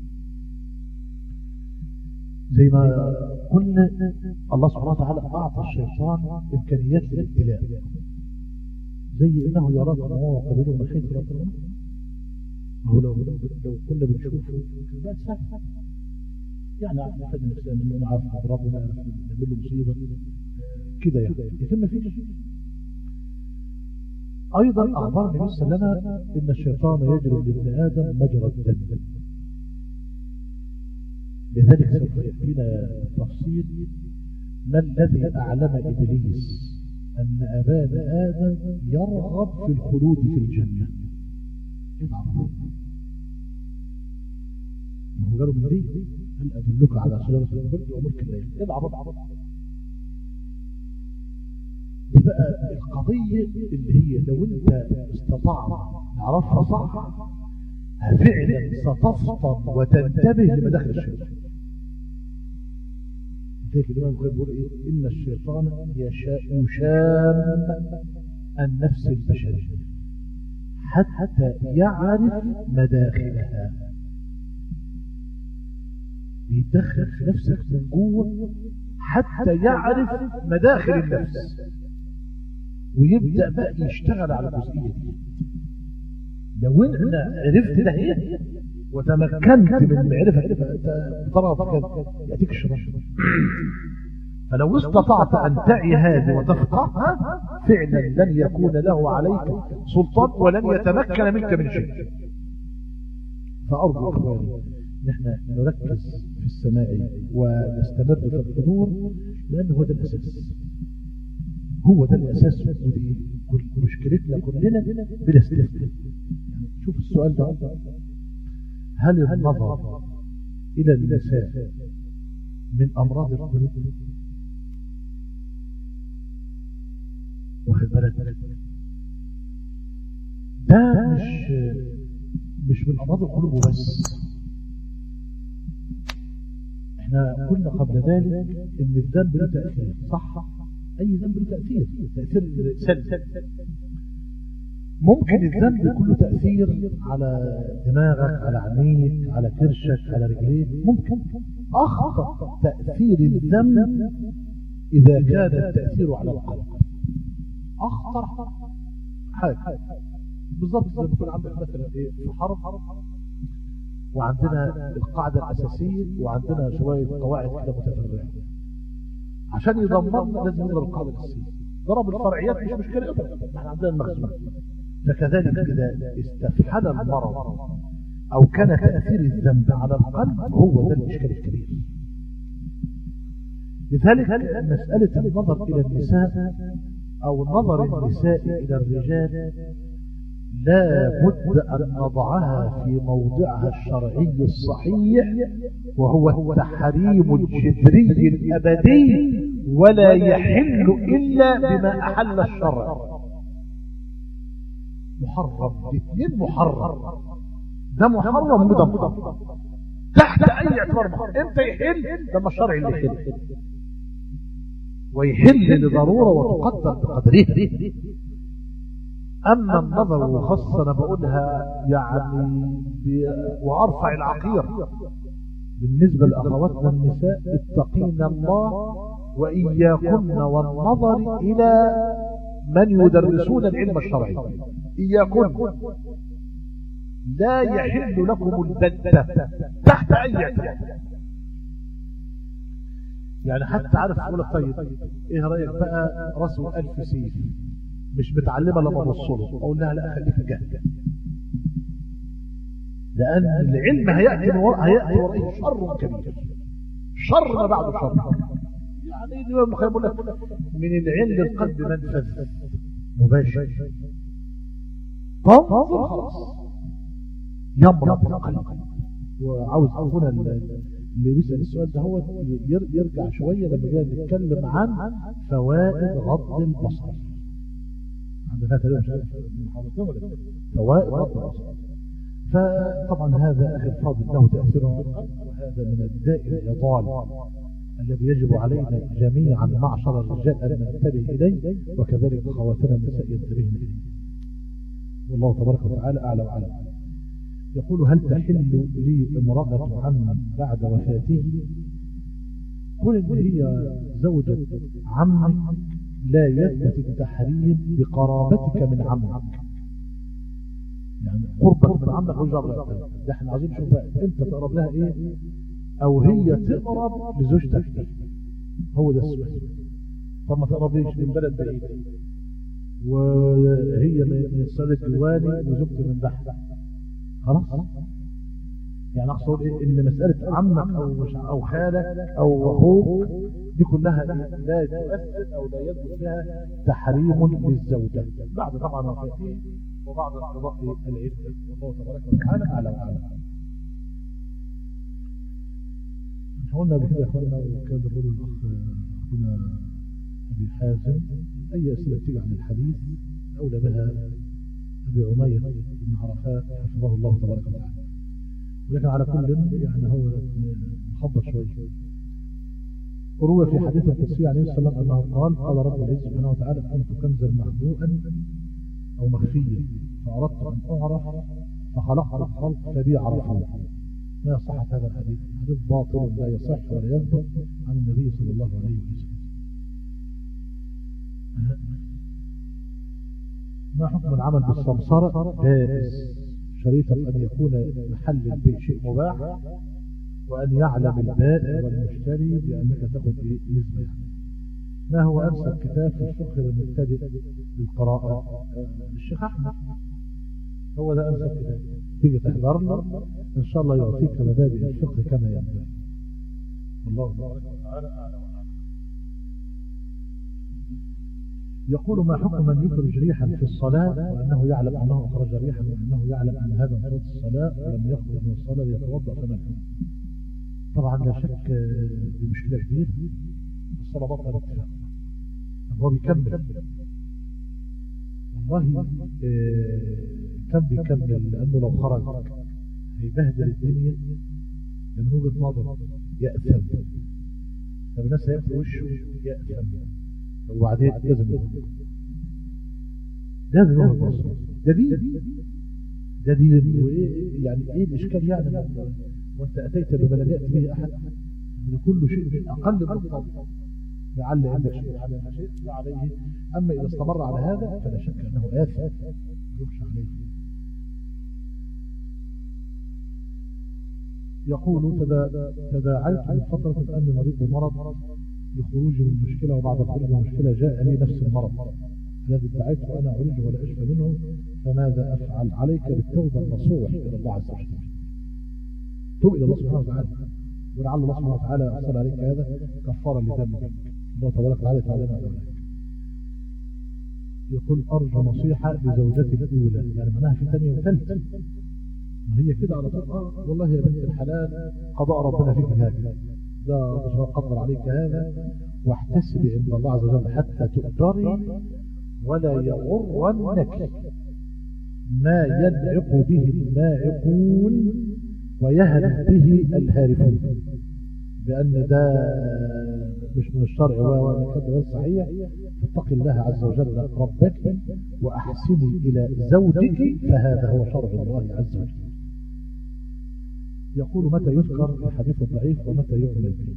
زي ما قلنا الله سبحانه وتعالى أعطى الشيطان إمكانيات للابتلاء زي إنه يراك وهو قبله من حيث لا ترى هو لو لو لو كنا بنشوفه بقى سهل يعني نحتاج نفسنا منه نعرف ربنا نعمل له مصيبة كده يعني لكن ما فيش أيضا أخبر النبي صلى الله عليه وسلم إن الشيطان يجري لابن آدم مجرى الدم لذلك سوف يأتينا تفصيل ما الذي أعلم إبليس أن أبان آدم يرغب في الخلود في الجنة إيه العرض ما هو قالوا من دي هل أدلك على شجرة الخلد وملك لا يبلى إيه العرض بقى القضية اللي هي لو انت استطعت تعرفها صح فعلا ستفطن وتنتبه لمداخل الشيطان زي كده الإمام بيقول ايه ان الشيطان يشاء يشام النفس البشرية حتى يعرف مداخلها يتدخل في نفسك من جوه حتى يعرف مداخل النفس ويبدأ بقى يشتغل على الجزئية دي لو انت عرفت ده هي وتمكنت من معرفة طرف كده يأتيك الشرف فلو استطعت أن تعي هذه وتفقهها فعلا لن يكون له عليك سلطان ولن يتمكن منك من شيء فأرجو إخواني نحن نركز في السماء ونستمر في الحضور لأنه هو ده الأساس هو ده الأساس ودي مشكلتنا كلنا بلا استثناء يعني شوف السؤال ده هل النظر إلى النساء من أمراض القلوب واخد بالك ده مش مش من أمراض القلوب وبس احنا قلنا قبل ذلك ان الذنب له تأثير صح اي ذنب له تأثير تأثير سلبي ممكن الذنب يكون له تأثير على دماغك على عينيك على كرشك على رجليك ممكن أخطر تأثير الذنب إذا كان التأثير على القلب أخطر حاجة بالضبط زي ما يكون عندك مثلا ايه في حرب وعندنا القاعدة الأساسية وعندنا شوية قواعد كده متفرعة عشان يضمننا لازم نضرب القاعدة الأساسية ضرب الفرعيات مش مشكلة أبدا احنا عندنا المخزون فكذلك إذا استفحل المرض أو كان تأثير الذنب على القلب هو ده الإشكال الكبير لذلك مسألة النظر إلى النساء أو نظر النساء إلى الرجال لا بد أن نضعها في موضعها الشرعي الصحيح وهو التحريم الجبري الأبدي ولا يحل إلا بما أحل الشرع محرم الاثنين محرم ده محرم وده محرم تحت أي اعتبار محرم امتى يحل لما الشرع اللي يحل ويحل لضرورة وتقدر بقدرها أما النظر وخاصة أنا بقولها يعني وأرفع العقير بالنسبة لأخواتنا النساء اتقين الله وإياكن والنظر إلى من يدرسون العلم الشرعي إياكن لا يحل لكم البتة تحت أي اعتبار يعني حتى عارف تقول لك طيب ايه رايك بقى رسم ألف سيف مش متعلمة لما بصله اقول لها لا خليك جهل لان العلم هياتي ورا هياتي وراه شر كبير شر ما بعده شر يعني الامام البخاري بيقول لك من العلم للقلب منفذ مباشر تنظر خلاص يمرض القلب وعاوز اخونا اللي بيسال السؤال ده هو يرجع شويه لما جينا نتكلم عن فوائد غض البصر عندنا تقريبا فوائد غض البصر فطبعا هذا اخي الفاضل له تاثير وهذا من الداء العضال الذي يجب علينا جميعا معشر الرجال ان ننتبه اليه وكذلك خواتنا النساء ينتبهن اليه والله تبارك وتعالى اعلى واعلم يقول هل تحل لي امرأة عمي بعد وفاته كل ان هي زوجة عمك لا يثبت التحريم بقرابتك من عمك يعني قربك من عمك وجاب لك ده احنا عايزين نشوف انت تقرب لها ايه او هي تقرب لزوجتك هو ده السؤال طب ما تقربيش من بلد بعيد وهي من السادة الجواني وزوجتي من تحت خلاص يعني اقصد ايه ان مساله عمك او مش او خالك او اخوك دي كلها لا تؤثر او لا يدخل فيها تحريم للزوجه بعد طبعا وفاته وبعد انقضاء العده والله تبارك وتعالى اعلم اعلم احنا قلنا قبل كده يا اخوانا وكان بيقول الاخ اخونا ابي حازم اي اسئله تيجي عن الحديث اولى بها ابي عمير بن عرفات حفظه الله تبارك وتعالى ولكن على كل يعني هو مخبط شوي روى في حديث القدسي عليه السلام انه قال قال رب العزه سبحانه وتعالى كنت كنزا مخبوءا او مخفيا فاردت ان اعرف فخلقت الخلق فبي عرفوه ما صحة هذا الحديث حديث باطل لا يصح ولا يثبت عن النبي صلى الله عليه وسلم ما حكم العمل بالسمسرة جائز شريطا أن يكون محل البيع شيء مباح وأن يعلم البائع والمشتري بأنك تأخذ نسبة يعني. ما هو أنسب كتاب في الفقه للمبتدئ للقراءة الشيخ أحمد هو ده أنسب كتاب تيجي تحضر له إن شاء الله يعطيك مبادئ الفقه كما ينبغي والله تبارك وتعالى أعلم يقول ما حكم من يخرج ريحا في الصلاة وأنه يعلم أنه أخرج ريحا وأنه يعلم أن هذا انقضت الصلاة ولم يخرج من الصلاة ليتوضأ فما الحكم طبعا لا شك دي مشكلة كبيرة الصلاة بطلت هو بيكمل والله كم بيكمل لأنه لو خرج هيبهدل الدنيا من وجهة نظر يأثم طب الناس هيبقى وشه يأثم وبعدين لازم يخرج لازم يخرج ده دين ده دين وايه يعني ايه الاشكال يعني وانت اتيت بما لم ياتي به احد من كل شيء اقل من الفضل لعل عندك شيء على شيء لا عليه اما اذا استمر على هذا فلا شك انه اثم يخشى عليه يقول تداعيت من فترة أني مريض بمرض لخروجي من مشكلة وبعد الخروج من مشكلة جاء لي نفس المرض الذي ادعيت وأنا أعالج ولا أشفى منه فماذا أفعل عليك بالتوبة النصوح إلى الله عز وجل توب إلى الله سبحانه وتعالى ولعل الله سبحانه وتعالى أرسل عليك هذا كفارا لذنبك الله تبارك وتعالى تعالى يقول أرجو نصيحة لزوجتي الأولى يعني معناها في ثانية وثالثة ما هي كده على طول آه والله يا بنت الحلال قضاء ربنا فيك هكذا ده قدر عليك هذا واحتسبي عند الله عز وجل حتى تؤجري ولا يغرنك ما ينعق به الناعقون ويهلك به الهارفون بأن ده مش من الشرع ولا كده صحيح فاتقي الله عز وجل ربك وأحسني إلى زوجك فهذا هو شرع الله عز وجل يقول متى يذكر الحديث الضعيف ومتى يعمل به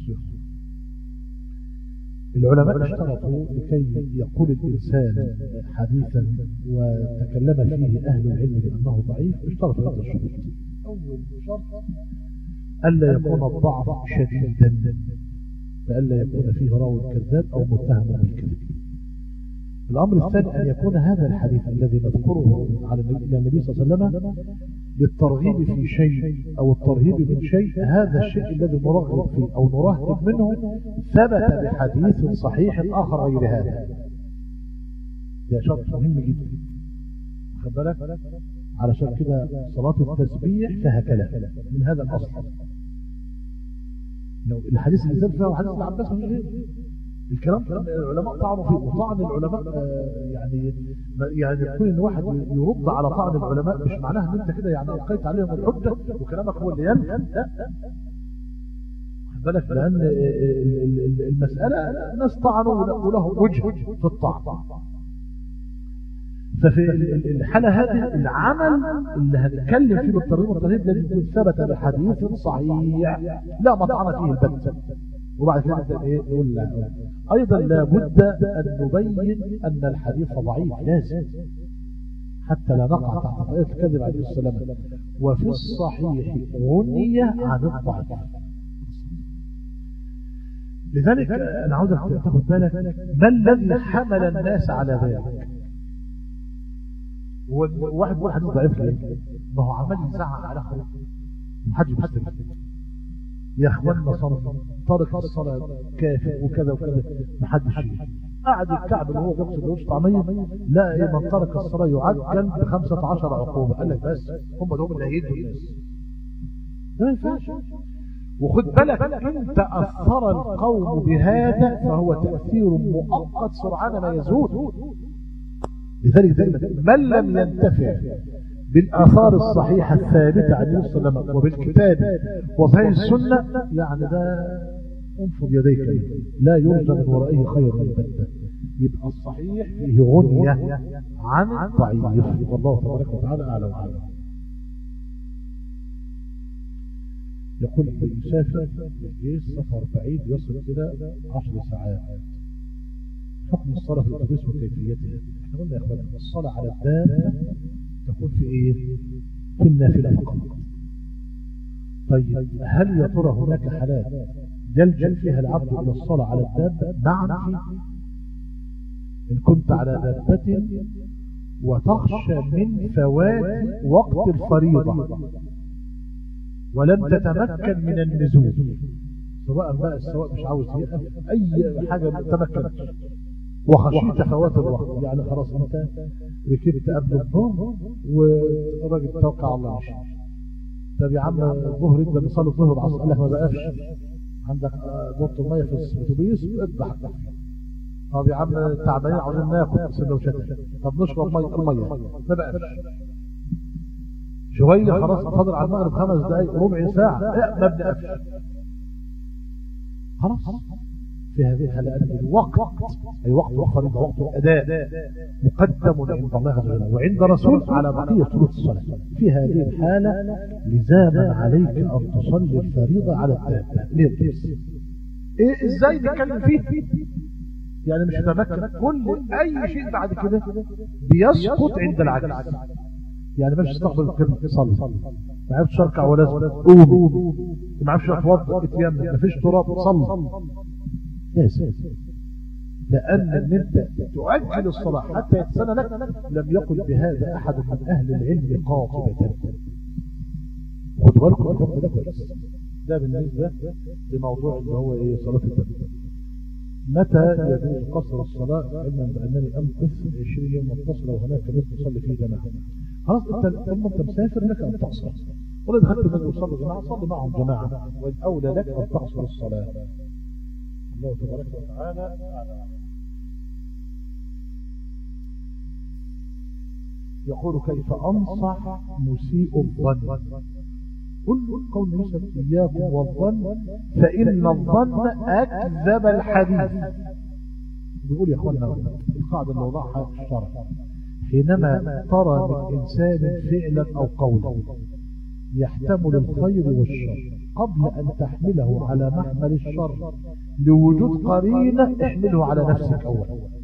العلماء اشترطوا لكي يقول الإنسان حديثا وتكلم فيه أهل العلم بأنه ضعيف اشترطوا هذا الشرط أول شرط ألا يكون الضعف شديدا فألا يكون فيه راوي كذاب أو متهم بالكذب الأمر الثاني أن يكون هذا الحديث الذي نذكره على النبي صلى الله عليه وسلم للترغيب في شيء أو الترهيب من شيء هذا الشيء الذي نرغب فيه أو نرهب منه ثبت بحديث صحيح آخر غير هذا ده شرط مهم جدا خد بالك علشان كده صلاة التسبيح فيها كلام من هذا الأصل لو الحديث اللي زاد فيها حديث العباس مش غير الكلام كلام العلماء طعنوا فيه وطعن العلماء آه يعني يعني يكون ان واحد يرد على طعن العلماء مش معناها ان انت كده يعني القيت عليهم الحجه وكلامك هو اللي ينفع لا بالك لان المساله ناس طعنوا ولهم وجه في الطعن ففي الحالة هذه العمل اللي هنتكلم فيه بالترغيب والترهيب لازم يكون ثبت بحديث صحيح لا مطعن فيه البت وبعد كده نبدا ايه نقول لا ايضا لابد ان نبين ان الحديث ضعيف لازم حتى لا نقع تحت طريقه الكذب عليه السلام وفي الصحيح غني عن الضعيف لذلك انا عاوزك تاخد بالك ما الذي حمل الناس على ذلك وواحد بيقول حديث ضعيف ليه؟ ما هو عمال يزعق على اخوه محدش بيستجيب يا اخوانا صرف ترك الصلاه كافر وكذا وكذا محدش يجي قعد الكعب اللي هو بيقصد وش طعميه لا إيه من ترك الصلاه يعجل ب 15 عقوبه قال لك بس هم دول اللي هيدوا الناس ده ما ينفعش وخد بالك انت اثر القوم بهذا فهو تاثير مؤقت سرعان ما يزول لذلك دائما من لم ينتفع بالآثار الصحيحة الثابتة عن النبي صلى الله عليه وسلم وبالكتاب وصحيح السنة يعني ده انفض يديك لا يرجى من ورائه خير البتة يبقى الصحيح فيه غنية عن الضعيف والله تبارك وتعالى أعلى وأعلم يقول يسافر الجيش سفر بعيد يصل إلى عشر ساعات حكم الصلاة في الأتوبيس وكيفيتها احنا قلنا يا اخوان الصلاة على الدابة تكون في ايه في النافلة فقط طيب هل يا ترى هناك حالات يلجأ فيها العبد إلى الصلاة على الدابة نعم في إن كنت على دابة وتخشى من فوات وقت الفريضة ولم تتمكن من النزول سواء بقى السواء مش عاوز يقف أي حاجة تمكن وخشيت فوات الوقت يعني خلاص انت ركبت قبل الظهر والراجل توقع على الله مشي طب يا عم الظهر انت بتصلي الظهر العصر قال لك ما بقاش عندك نقطة مية في الاتوبيس اذبح طب يا عم تعبانين عاوزين ناكل سندوتشات طب نشرب مية المية ما بقاش شوية خلاص فاضل على المغرب خمس دقايق ربع ساعة لا ما بنقفش خلاص في هذه الحالة الوقت أي وقت الفريضة وقت الأداء مقدم عند الله عز وجل وعند رسول على بقية شروط الصلاة في هذه الحالة لزاما عليك أن تصلي الفريضة على الدابة ليركز إيه إزاي نتكلم فيه يعني مش متمكن كل أي شيء بعد كده بيسقط عند العجز يعني مش تستقبل القبلة تصلي ما عرفتش تركع ولا قومي ما عرفتش اتوضا اتيمم ما فيش تراب صلي لازم لأن ان انت تؤجل الصلاة حتى يتسنى لك لم يقل بهذا أحد من أهل العلم قاطبة خدوا بالكم الحكم ده كويس ده بالنسبة لموضوع اللي هو ايه صلاة الدم متى يجوز قصر الصلاة علما بأنني أمكث 20 يوم متصلة وهناك ناس تصلي في جماعة خلاص انت لما انت مسافر لك أن تقصر ولا دخلت من يصلي جماعة صلي معهم جماعة والأولى لك أن تقصر الصلاة الله تبارك وتعالى يقول كيف أنصح مسيء الظن كل قول يوسف إياكم والظن فإن الظن أكذب الحديث بيقول يا أخوانا القاعدة اللي وضعها الشرع حينما ترى من إنسان فعلا أو قولا يحتمل الخير والشر قبل أن تحمله على محمل الشر لوجود قرينة احمله على نفسك أول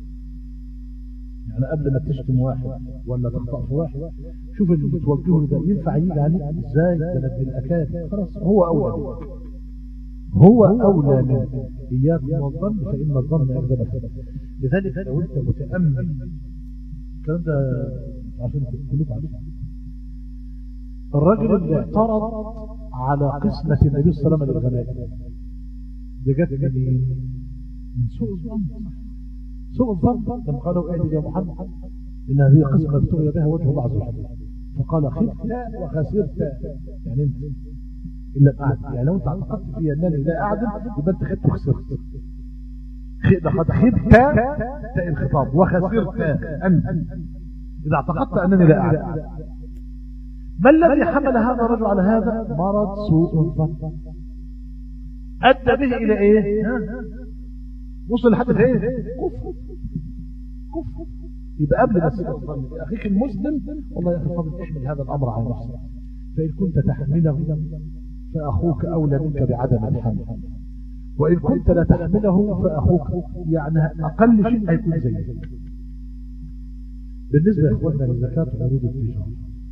يعني قبل ما تشتم واحد ولا تخطأ في واحد شوف اللي بتوجهه ده ينفع يجي عليك ازاي ده انا ابن الاكاد خلاص هو اولى هو اولى من اياك والظن فان الظن اكذب الحديث لذلك لو انت متامل الكلام ده عشان كلكم عارفين الرجل اللي اعترض على قسمة النبي صلى الله عليه وسلم للغنائم ده جت منين؟ من سوء الظن سوء الظن لما قالوا اعدل يا محمد ان هذه قسمة ابتغي بها وجه الله عز وجل فقال خبت وخسرت يعني انت الا اعدل يعني لو انت اعتقدت في انني لا اعدل يبقى انت خدت وخسرت لقد خبت تاء الخطاب وخسرت انت اذا اعتقدت انني لا اعدل ما الذي حمل هذا الرجل على هذا مرض سوء الظن ادى به الى ايه وصل لحد ايه كفر كفر يبقى قبل ما تسيء الظن باخيك المسلم والله يا اخي فضل احمل هذا الامر على نفسك فان كنت تحمله فاخوك اولى منك بعدم الحمل وان كنت لا تحمله فاخوك يعني اقل شيء هيكون زيك بالنسبه يا اخواننا لزكاه عروض التجاره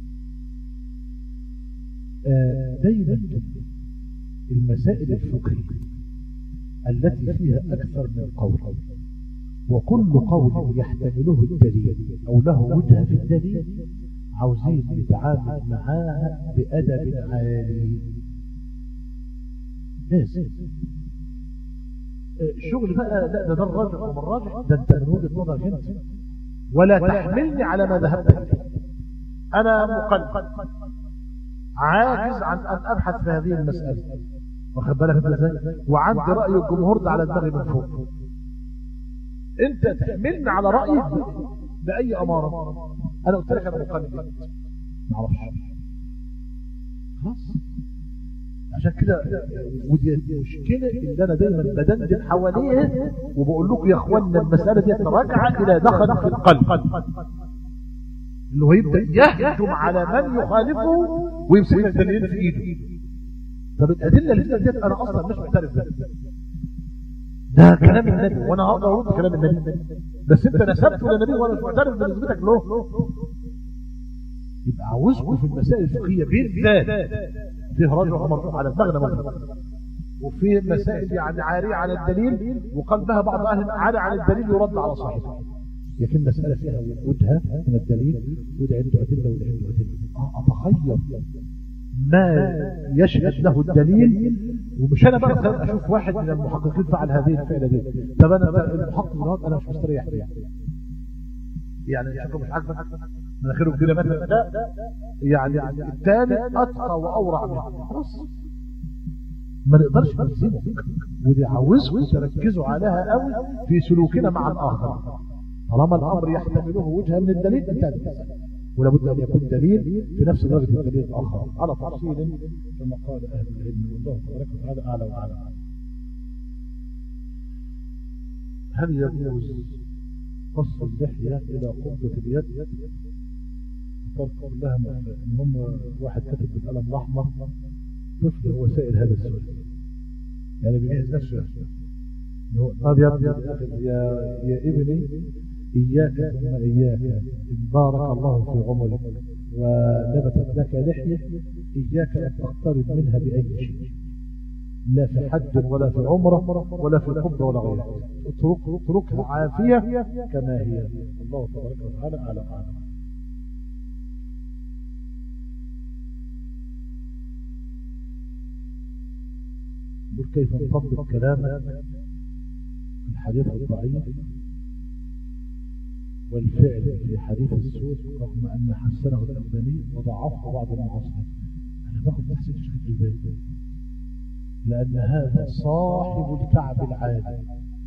دايما المسائل الفقهية التي فيها أكثر من قول وكل قول يحتمله الدليل أو له وجهة في الدليل عاوزين نتعامل معاها بأدب عالي لازم الشغل بقى لا ده ده الراجح وما الراجح ده انت من وجهه نظرك انت ولا تحملني على ما ذهبت اليه انا مقلد عاجز عن ان ابحث في هذه المساله واخد بالك انت ازاي وعندي راي الجمهور ده على دماغي من فوق انت تحملني على رايك باي اماره انا قلت لك انا مقلد ما اعرفش خلاص عشان كده ودي المشكله اللي انا دايما بدندن حواليها وبقول لكم يا اخوانا المساله دي راجعه الى دخل في القلب اللي هو يبدا يهجم على من يخالفه ويمسك الدليل في ايده طب الادله اللي ديت انا اصلا مش معترف بها ده كلام النبي وانا هقدر ارد كلام النبي بس انت نسبته للنبي وانا مش معترف بنسبتك له يبقى عاوزكم في المسائل الفقهيه بالذات فيه رجل مرفوع على دماغنا مرفوع وفي مسائل يعني عارية على الدليل وقلبها بعض أهل عارية على الدليل يرد على صاحبه لكن مسألة فيها وجهة من الدليل وده عنده أدلة وده عنده أدلة أتخير ما يشهد له الدليل ومش أنا بقى أشوف واحد من المحققين فعل هذه الفعلة دي طب أنا المحقق ده أنا مش مستريح فيه يعني شكله مش عاجبك مناخيره كبيره مثلا لا يعني الثاني اتقى واورع منه خلاص ما نقدرش نلزمه ودي عاوزكم تركزوا عليها قوي في سلوكنا مع الاخر طالما الامر يحتمله وجهه من الدليل انتهت ولا بد ان يكون دليل في نفس درجه الدليل الاخر على تفصيل كما قال اهل العلم والله تبارك وتعالى اعلى واعلى هل يجوز قص اللحية إلى قبضة اليد وترك لها إن هم واحد كتب بالقلم الأحمر طفل هو سائل هذا السؤال يعني بيجهز نفسه طب يا يا يا ابني إياك ثم إياك إن بارك الله في عمرك ونبتت لك لحية إياك أن تقترب منها بأي شيء لا في حج ولا في عمرة ولا في قبضة ولا غيرها اترك اتركها عافية كما هي الله تبارك وتعالى أعلم أعلم قل كيف نطبق كلامك في الحديث الضعيف والفعل في حديث السوء رغم أن حسنه الألباني وضعفه بعض المعاصرين أنا باخد تحسين الشيخ البيت لأن هذا صاحب الكعب العالي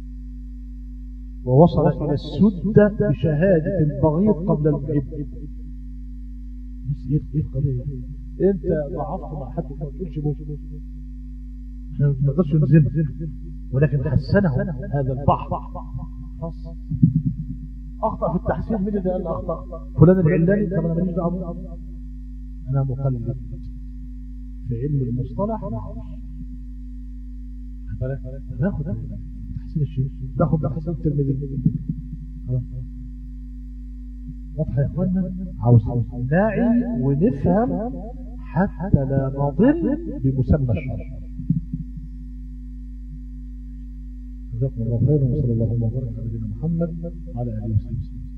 ووصل إلى السدة بشهادة البغيض قبل المحب بس ايه ايه القضية انت ضعفت مع حد ما تقولش موت احنا ما نقدرش نزم ولكن حسنه هذا البحر خلاص اخطا في التحسين مين اللي قال اخطا فلان العلاني طب انا ماليش دعوه انا مقلد في علم المصطلح ناخد تحسين الشيء ناخد تحسين الترمذي واضحه يا اخوانا عاوز نعي ونفهم حتى لا نضل بمسمى الشرع جزاكم الله خيرا وصلى الله وبارك على نبينا محمد وعلى اله وصحبه وسلم